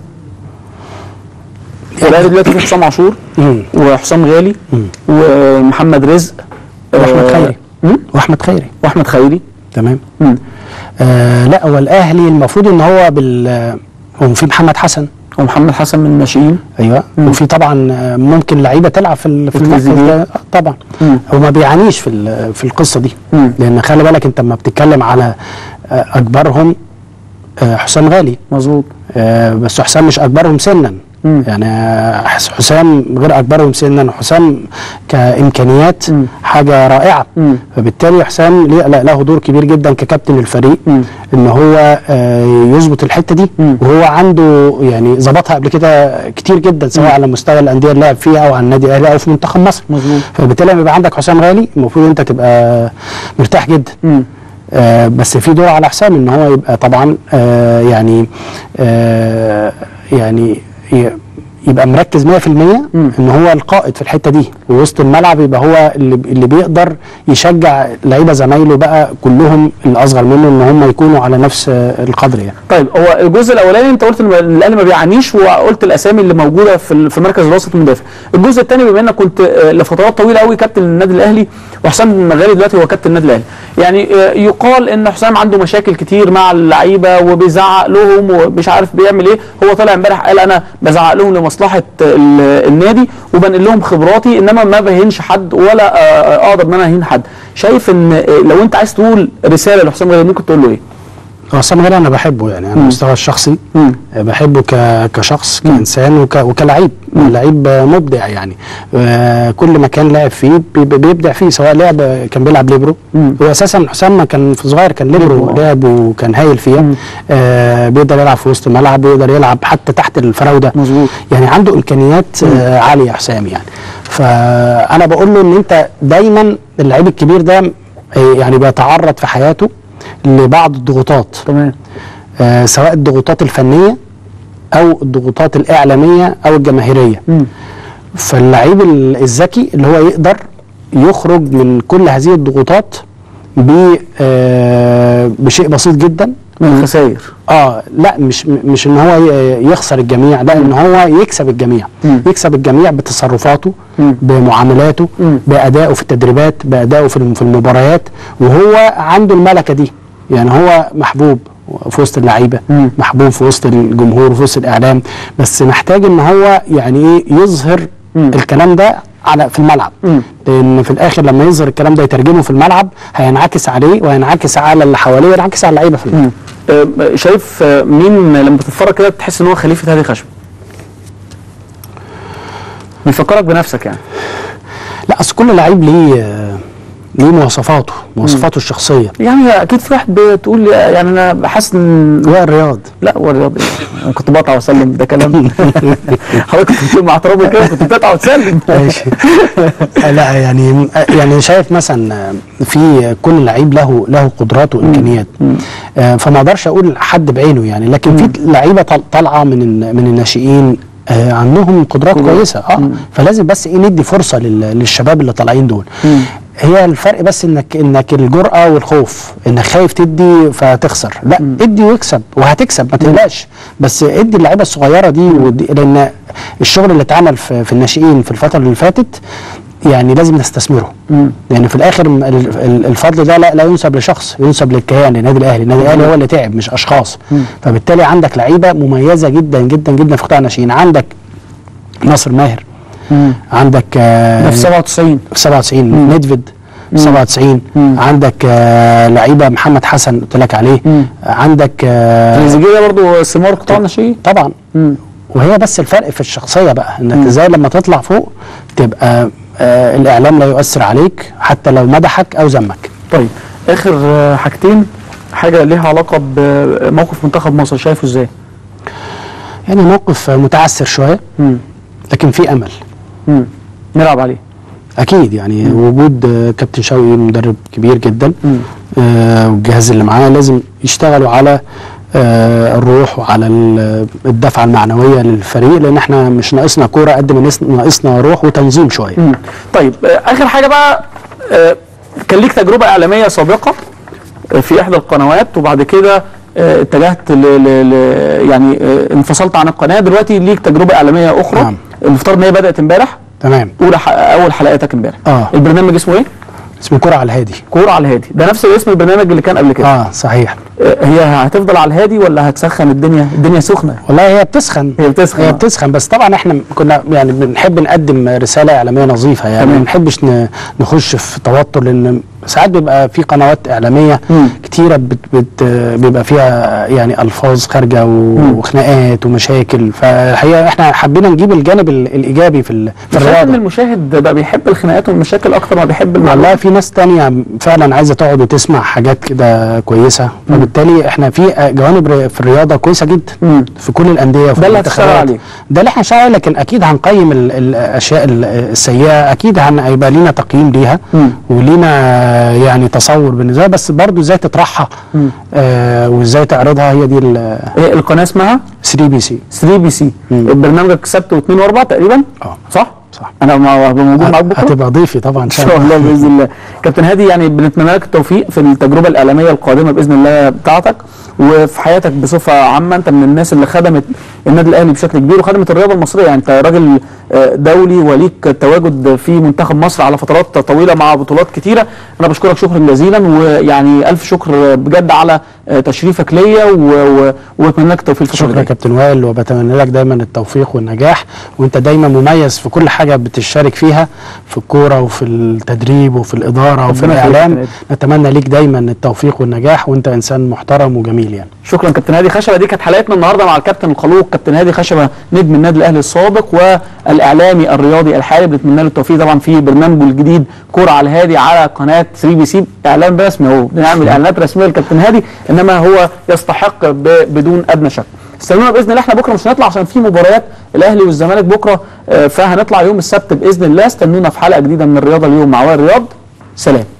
الاهلي دلوقتي فيه حسام عاشور مم. وحسام غالي ومحمد رزق واحمد آه، خيري مم؟ واحمد خيري واحمد خيري تمام مم. آه لا هو الاهلي المفروض ان هو بال هو في محمد حسن ومحمد حسن من الناشئين ايوه وفي طبعا آه، ممكن لعيبه تلعب في ال- في المركز وتريزيجيه. ده آه، طبعا مم. هو ما بيعانيش في ال- في القصه دي مم. لان خلي بالك انت لما بتتكلم على آه، اكبرهم آه، حسام غالي مظبوط آه، بس حسام مش اكبرهم سنا مم. يعني آه، حس- حسام غير اكبرهم سنا حسام كامكانيات مم. حاجه رائعه مم. فبالتالي حسام ليه- لا- له دور كبير جدا ككابتن الفريق مم. ان هو آه، يظبط الحته دي مم. وهو عنده يعني ظبطها قبل كده كتير جدا سواء على مستوى الانديه اللي لعب فيها او على النادي الاهلي او في منتخب مصر مظبوط. فبالتالي لما يبقى عندك حسام غالي المفروض انت تبقى مرتاح جدا مم. آه بس في دور على حسام ان هو يبقى طبعا آه يعني آه يعني ي- يبقى مركز 100% ان هو القائد في الحته دي ووسط الملعب يبقى هو اللي, اللي بيقدر يشجع لعيبه زمايله بقى كلهم الاصغر منه ان هم يكونوا على نفس آه، القدر يعني طيب هو الجزء الاولاني انت قلت ان الاهلي ما بيعانيش وقلت الاسامي اللي موجوده في ال- في مركز الوسط المدافع الجزء الثاني بما انك كنت آه، لفترات طويله قوي كابتن النادي الاهلي وحسام غالي دلوقتي هو كابتن النادي الاهلي يعني آه، يقال ان حسام عنده مشاكل كتير مع اللعيبه وبيزعق لهم ومش عارف بيعمل ايه هو طالع امبارح قال انا بزعق لهم لمصلحه ال- النادي وبنقل لهم خبراتي انما ما بهينش حد ولا آه، اقدر ان انا اهين حد شايف ان آه، لو انت عايز تقول رساله لحسام غالي ممكن تقول له ايه هو حسام غالي انا بحبه يعني على المستوى الشخصي مم. آه، بحبه ك- كشخص كانسان وك وكلعيب لعيب آه، مبدع يعني آه، كل مكان لعب فيه بي- بيبدع فيه سواء لعب آه، كان بيلعب ليبرو مم. هو اساسا حسام ما كان في صغير كان ليبرو ليبرو، آه. لعب وكان هايل فيها آه بيقدر يلعب في وسط الملعب بيقدر يلعب حتى تحت الفراوده مظبوط. يعني عنده امكانيات آه عاليه حسام يعني فانا بقول له ان انت دايما اللعيب الكبير ده آه، يعني بيتعرض في حياته لبعض الضغوطات تمام آه، سواء الضغوطات الفنيه او الضغوطات الاعلاميه او الجماهيريه مم. فاللعيب ال- الذكي اللي هو يقدر يخرج من كل هذه الضغوطات ب آه، بشيء بسيط جدا من الخسائر اه لا مش م- مش ان هو ي- يخسر الجميع لا ان هو يكسب الجميع مم. يكسب الجميع بتصرفاته مم. بمعاملاته مم. بادائه في التدريبات بادائه في الم- في المباريات وهو عنده الملكه دي يعني هو محبوب في وسط اللعيبه مم. محبوب في وسط الجمهور في وسط الاعلام بس محتاج ان هو يعني ايه يظهر مم. الكلام ده على في الملعب مم. لان في الاخر لما يظهر الكلام ده يترجمه في الملعب هينعكس عليه وينعكس على اللي حواليه وينعكس على اللعيبه في الملعب مم. آه، شايف آه، مين لما تتفرج كده تحس ان هو خليفه هادي خشب بيفكرك بنفسك يعني لا اصل كل لعيب ليه آه، ليه مواصفاته مواصفاته الشخصيه يعني اكيد في واحد بتقول يعني انا حاسس ان وائل رياض لا هو الرياضي انا كنت بقطع واسلم ده كلام حضرتك كنت بتقول مع احترامي كده كنت بتقطع وتسلم ماشي لا يعني يعني شايف مثلا في كل لعيب له له قدرات وامكانيات آه، فما اقدرش اقول حد بعينه يعني لكن في لعيبه طال- طالعه من ال- من الناشئين آه، عندهم قدرات قدرات. كويسه اه فلازم بس ايه ندي فرصه لل- للشباب اللي طالعين دول مم. هي الفرق بس انك انك الجرأه والخوف انك خايف تدي فتخسر لا ادي واكسب وهتكسب ما تقلقش بس ادي اللعيبه الصغيره دي ودي لان الشغل اللي اتعمل في, في الناشئين في الفتره اللي فاتت يعني لازم نستثمره لان في الاخر م- ال- ال- الفضل ده لا, لا ينسب لشخص ينسب للكيان للنادي الاهلي النادي الاهلي هو اللي تعب مش اشخاص فبالتالي عندك لعيبه مميزه جدا جدا جدا في قطاع الناشئين عندك ناصر ماهر عندك آه، ده في 97 في 97 ندفيد في 97 عندك آه لعيبه محمد حسن قلت لك عليه مم. عندك آه تريزيجيه برضه ثمار قطاع الناشئين طبعا مم. وهي بس الفرق في الشخصيه بقى انك ازاي لما تطلع فوق تبقى آه الاعلام لا يؤثر عليك حتى لو مدحك او ذمك طيب اخر آه، حاجتين حاجه ليها علاقه بموقف منتخب مصر شايفه ازاي؟ يعني موقف آه، متعثر شويه مم. لكن في امل مم. نلعب عليه اكيد يعني وجود آه، كابتن شوقي مدرب كبير جدا مم. آه، والجهاز اللي معاه لازم يشتغلوا على آه، الروح وعلى ال- الدفعه المعنويه للفريق لان احنا مش ناقصنا كوره قد ما ناقص- ناقصنا روح وتنظيم شويه مم. طيب آه، اخر حاجه بقى آه، كان ليك تجربه اعلاميه سابقه آه، في احدى القنوات وبعد كده آه، اتجهت ل ل ل يعني آه، انفصلت عن القناه دلوقتي ليك تجربه اعلاميه اخرى نعم. المفترض ان هي بدات امبارح تمام اولى ح- اول حلقاتك امبارح آه. البرنامج اسمه ايه؟ اسمه كوره على الهادي كوره على الهادي ده نفس اسم البرنامج اللي كان قبل كده اه صحيح آه، هي هتفضل على الهادي ولا هتسخن الدنيا الدنيا سخنه والله هي بتسخن هي بتسخن، هي آه. بتسخن بس طبعا احنا كنا يعني بنحب نقدم رساله اعلاميه نظيفه يعني تمام. ما بنحبش ن- نخش في توتر لان ساعات بيبقى في قنوات اعلاميه مم. كتيره بت بت بيبقى فيها يعني الفاظ خارجه و- وخناقات ومشاكل فالحقيقه احنا حبينا نجيب الجانب ال- الايجابي في ال- في شايف ان الرياضه المشاهد بقى بيحب الخناقات والمشاكل اكتر ما بيحب المعلومات والله في ناس تانية فعلا عايزة تقعد وتسمع حاجات كده كويسة فبالتالي احنا في جوانب ر- في الرياضة كويسة جدا مم. في كل الأندية وفي ده اللي هتشتغل المنتخبات. عليه. ده اللي احنا هنشتغل عليه، لكن أكيد هنقيم ال- الأشياء ال- السيئة أكيد هن- هيبقى لينا تقييم ليها مم. ولينا يعني تصور بالنسبة لها، بس برضو ازاي تطرحها آه وازاي تعرضها هي دي ال إيه القناه اسمها 3 بي سي 3 بي سي برنامجك سبت واثنين واربع تقريبا اه. صح؟ صح. انا ما- هبقى موجود معاك بكره هتبقى ضيفي طبعا ان شاء الله باذن الله كابتن هادي يعني بنتمنى لك التوفيق في التجربه الاعلاميه القادمه باذن الله بتاعتك وفي حياتك بصفه عامه انت من الناس اللي خدمت النادي الاهلي بشكل كبير وخدمت الرياضه المصريه يعني انت راجل آه، دولي وليك تواجد في منتخب مصر على فترات طويله مع بطولات كتيره انا بشكرك شكرا جزيلا ويعني الف شكر بجد على آه، تشريفك ليا و- و- وبتمنى لك التوفيق الفتره شكرا يا الجايه كابتن وائل وبتمنى لك دايما التوفيق والنجاح وانت دايما مميز في كل حاجه بتشارك فيها في الكوره وفي التدريب وفي الاداره وفي ربنا يخليك يا الاعلام نادي. نتمنى ليك دايما التوفيق والنجاح وانت انسان محترم وجميل يعني شكرا كابتن هادي خشبه دي كانت حلقتنا النهارده مع الكابتن الخلوق كابتن هادي خشبه نجم النادي الاهلي السابق والاعلامي الرياضي الحالي بنتمنى له التوفيق طبعا في برنامجه الجديد كوره على الهادي على قناه 3 بي سي اعلان رسمي اهو بنعمل اعلانات رسميه للكابتن هادي انما هو يستحق ب- بدون ادنى شك استنونا باذن الله احنا بكره مش هنطلع عشان في مباريات الاهلي والزمالك بكره آه، فهنطلع يوم السبت باذن الله استنونا في حلقه جديده من الرياضه اليوم مع وائل رياض سلام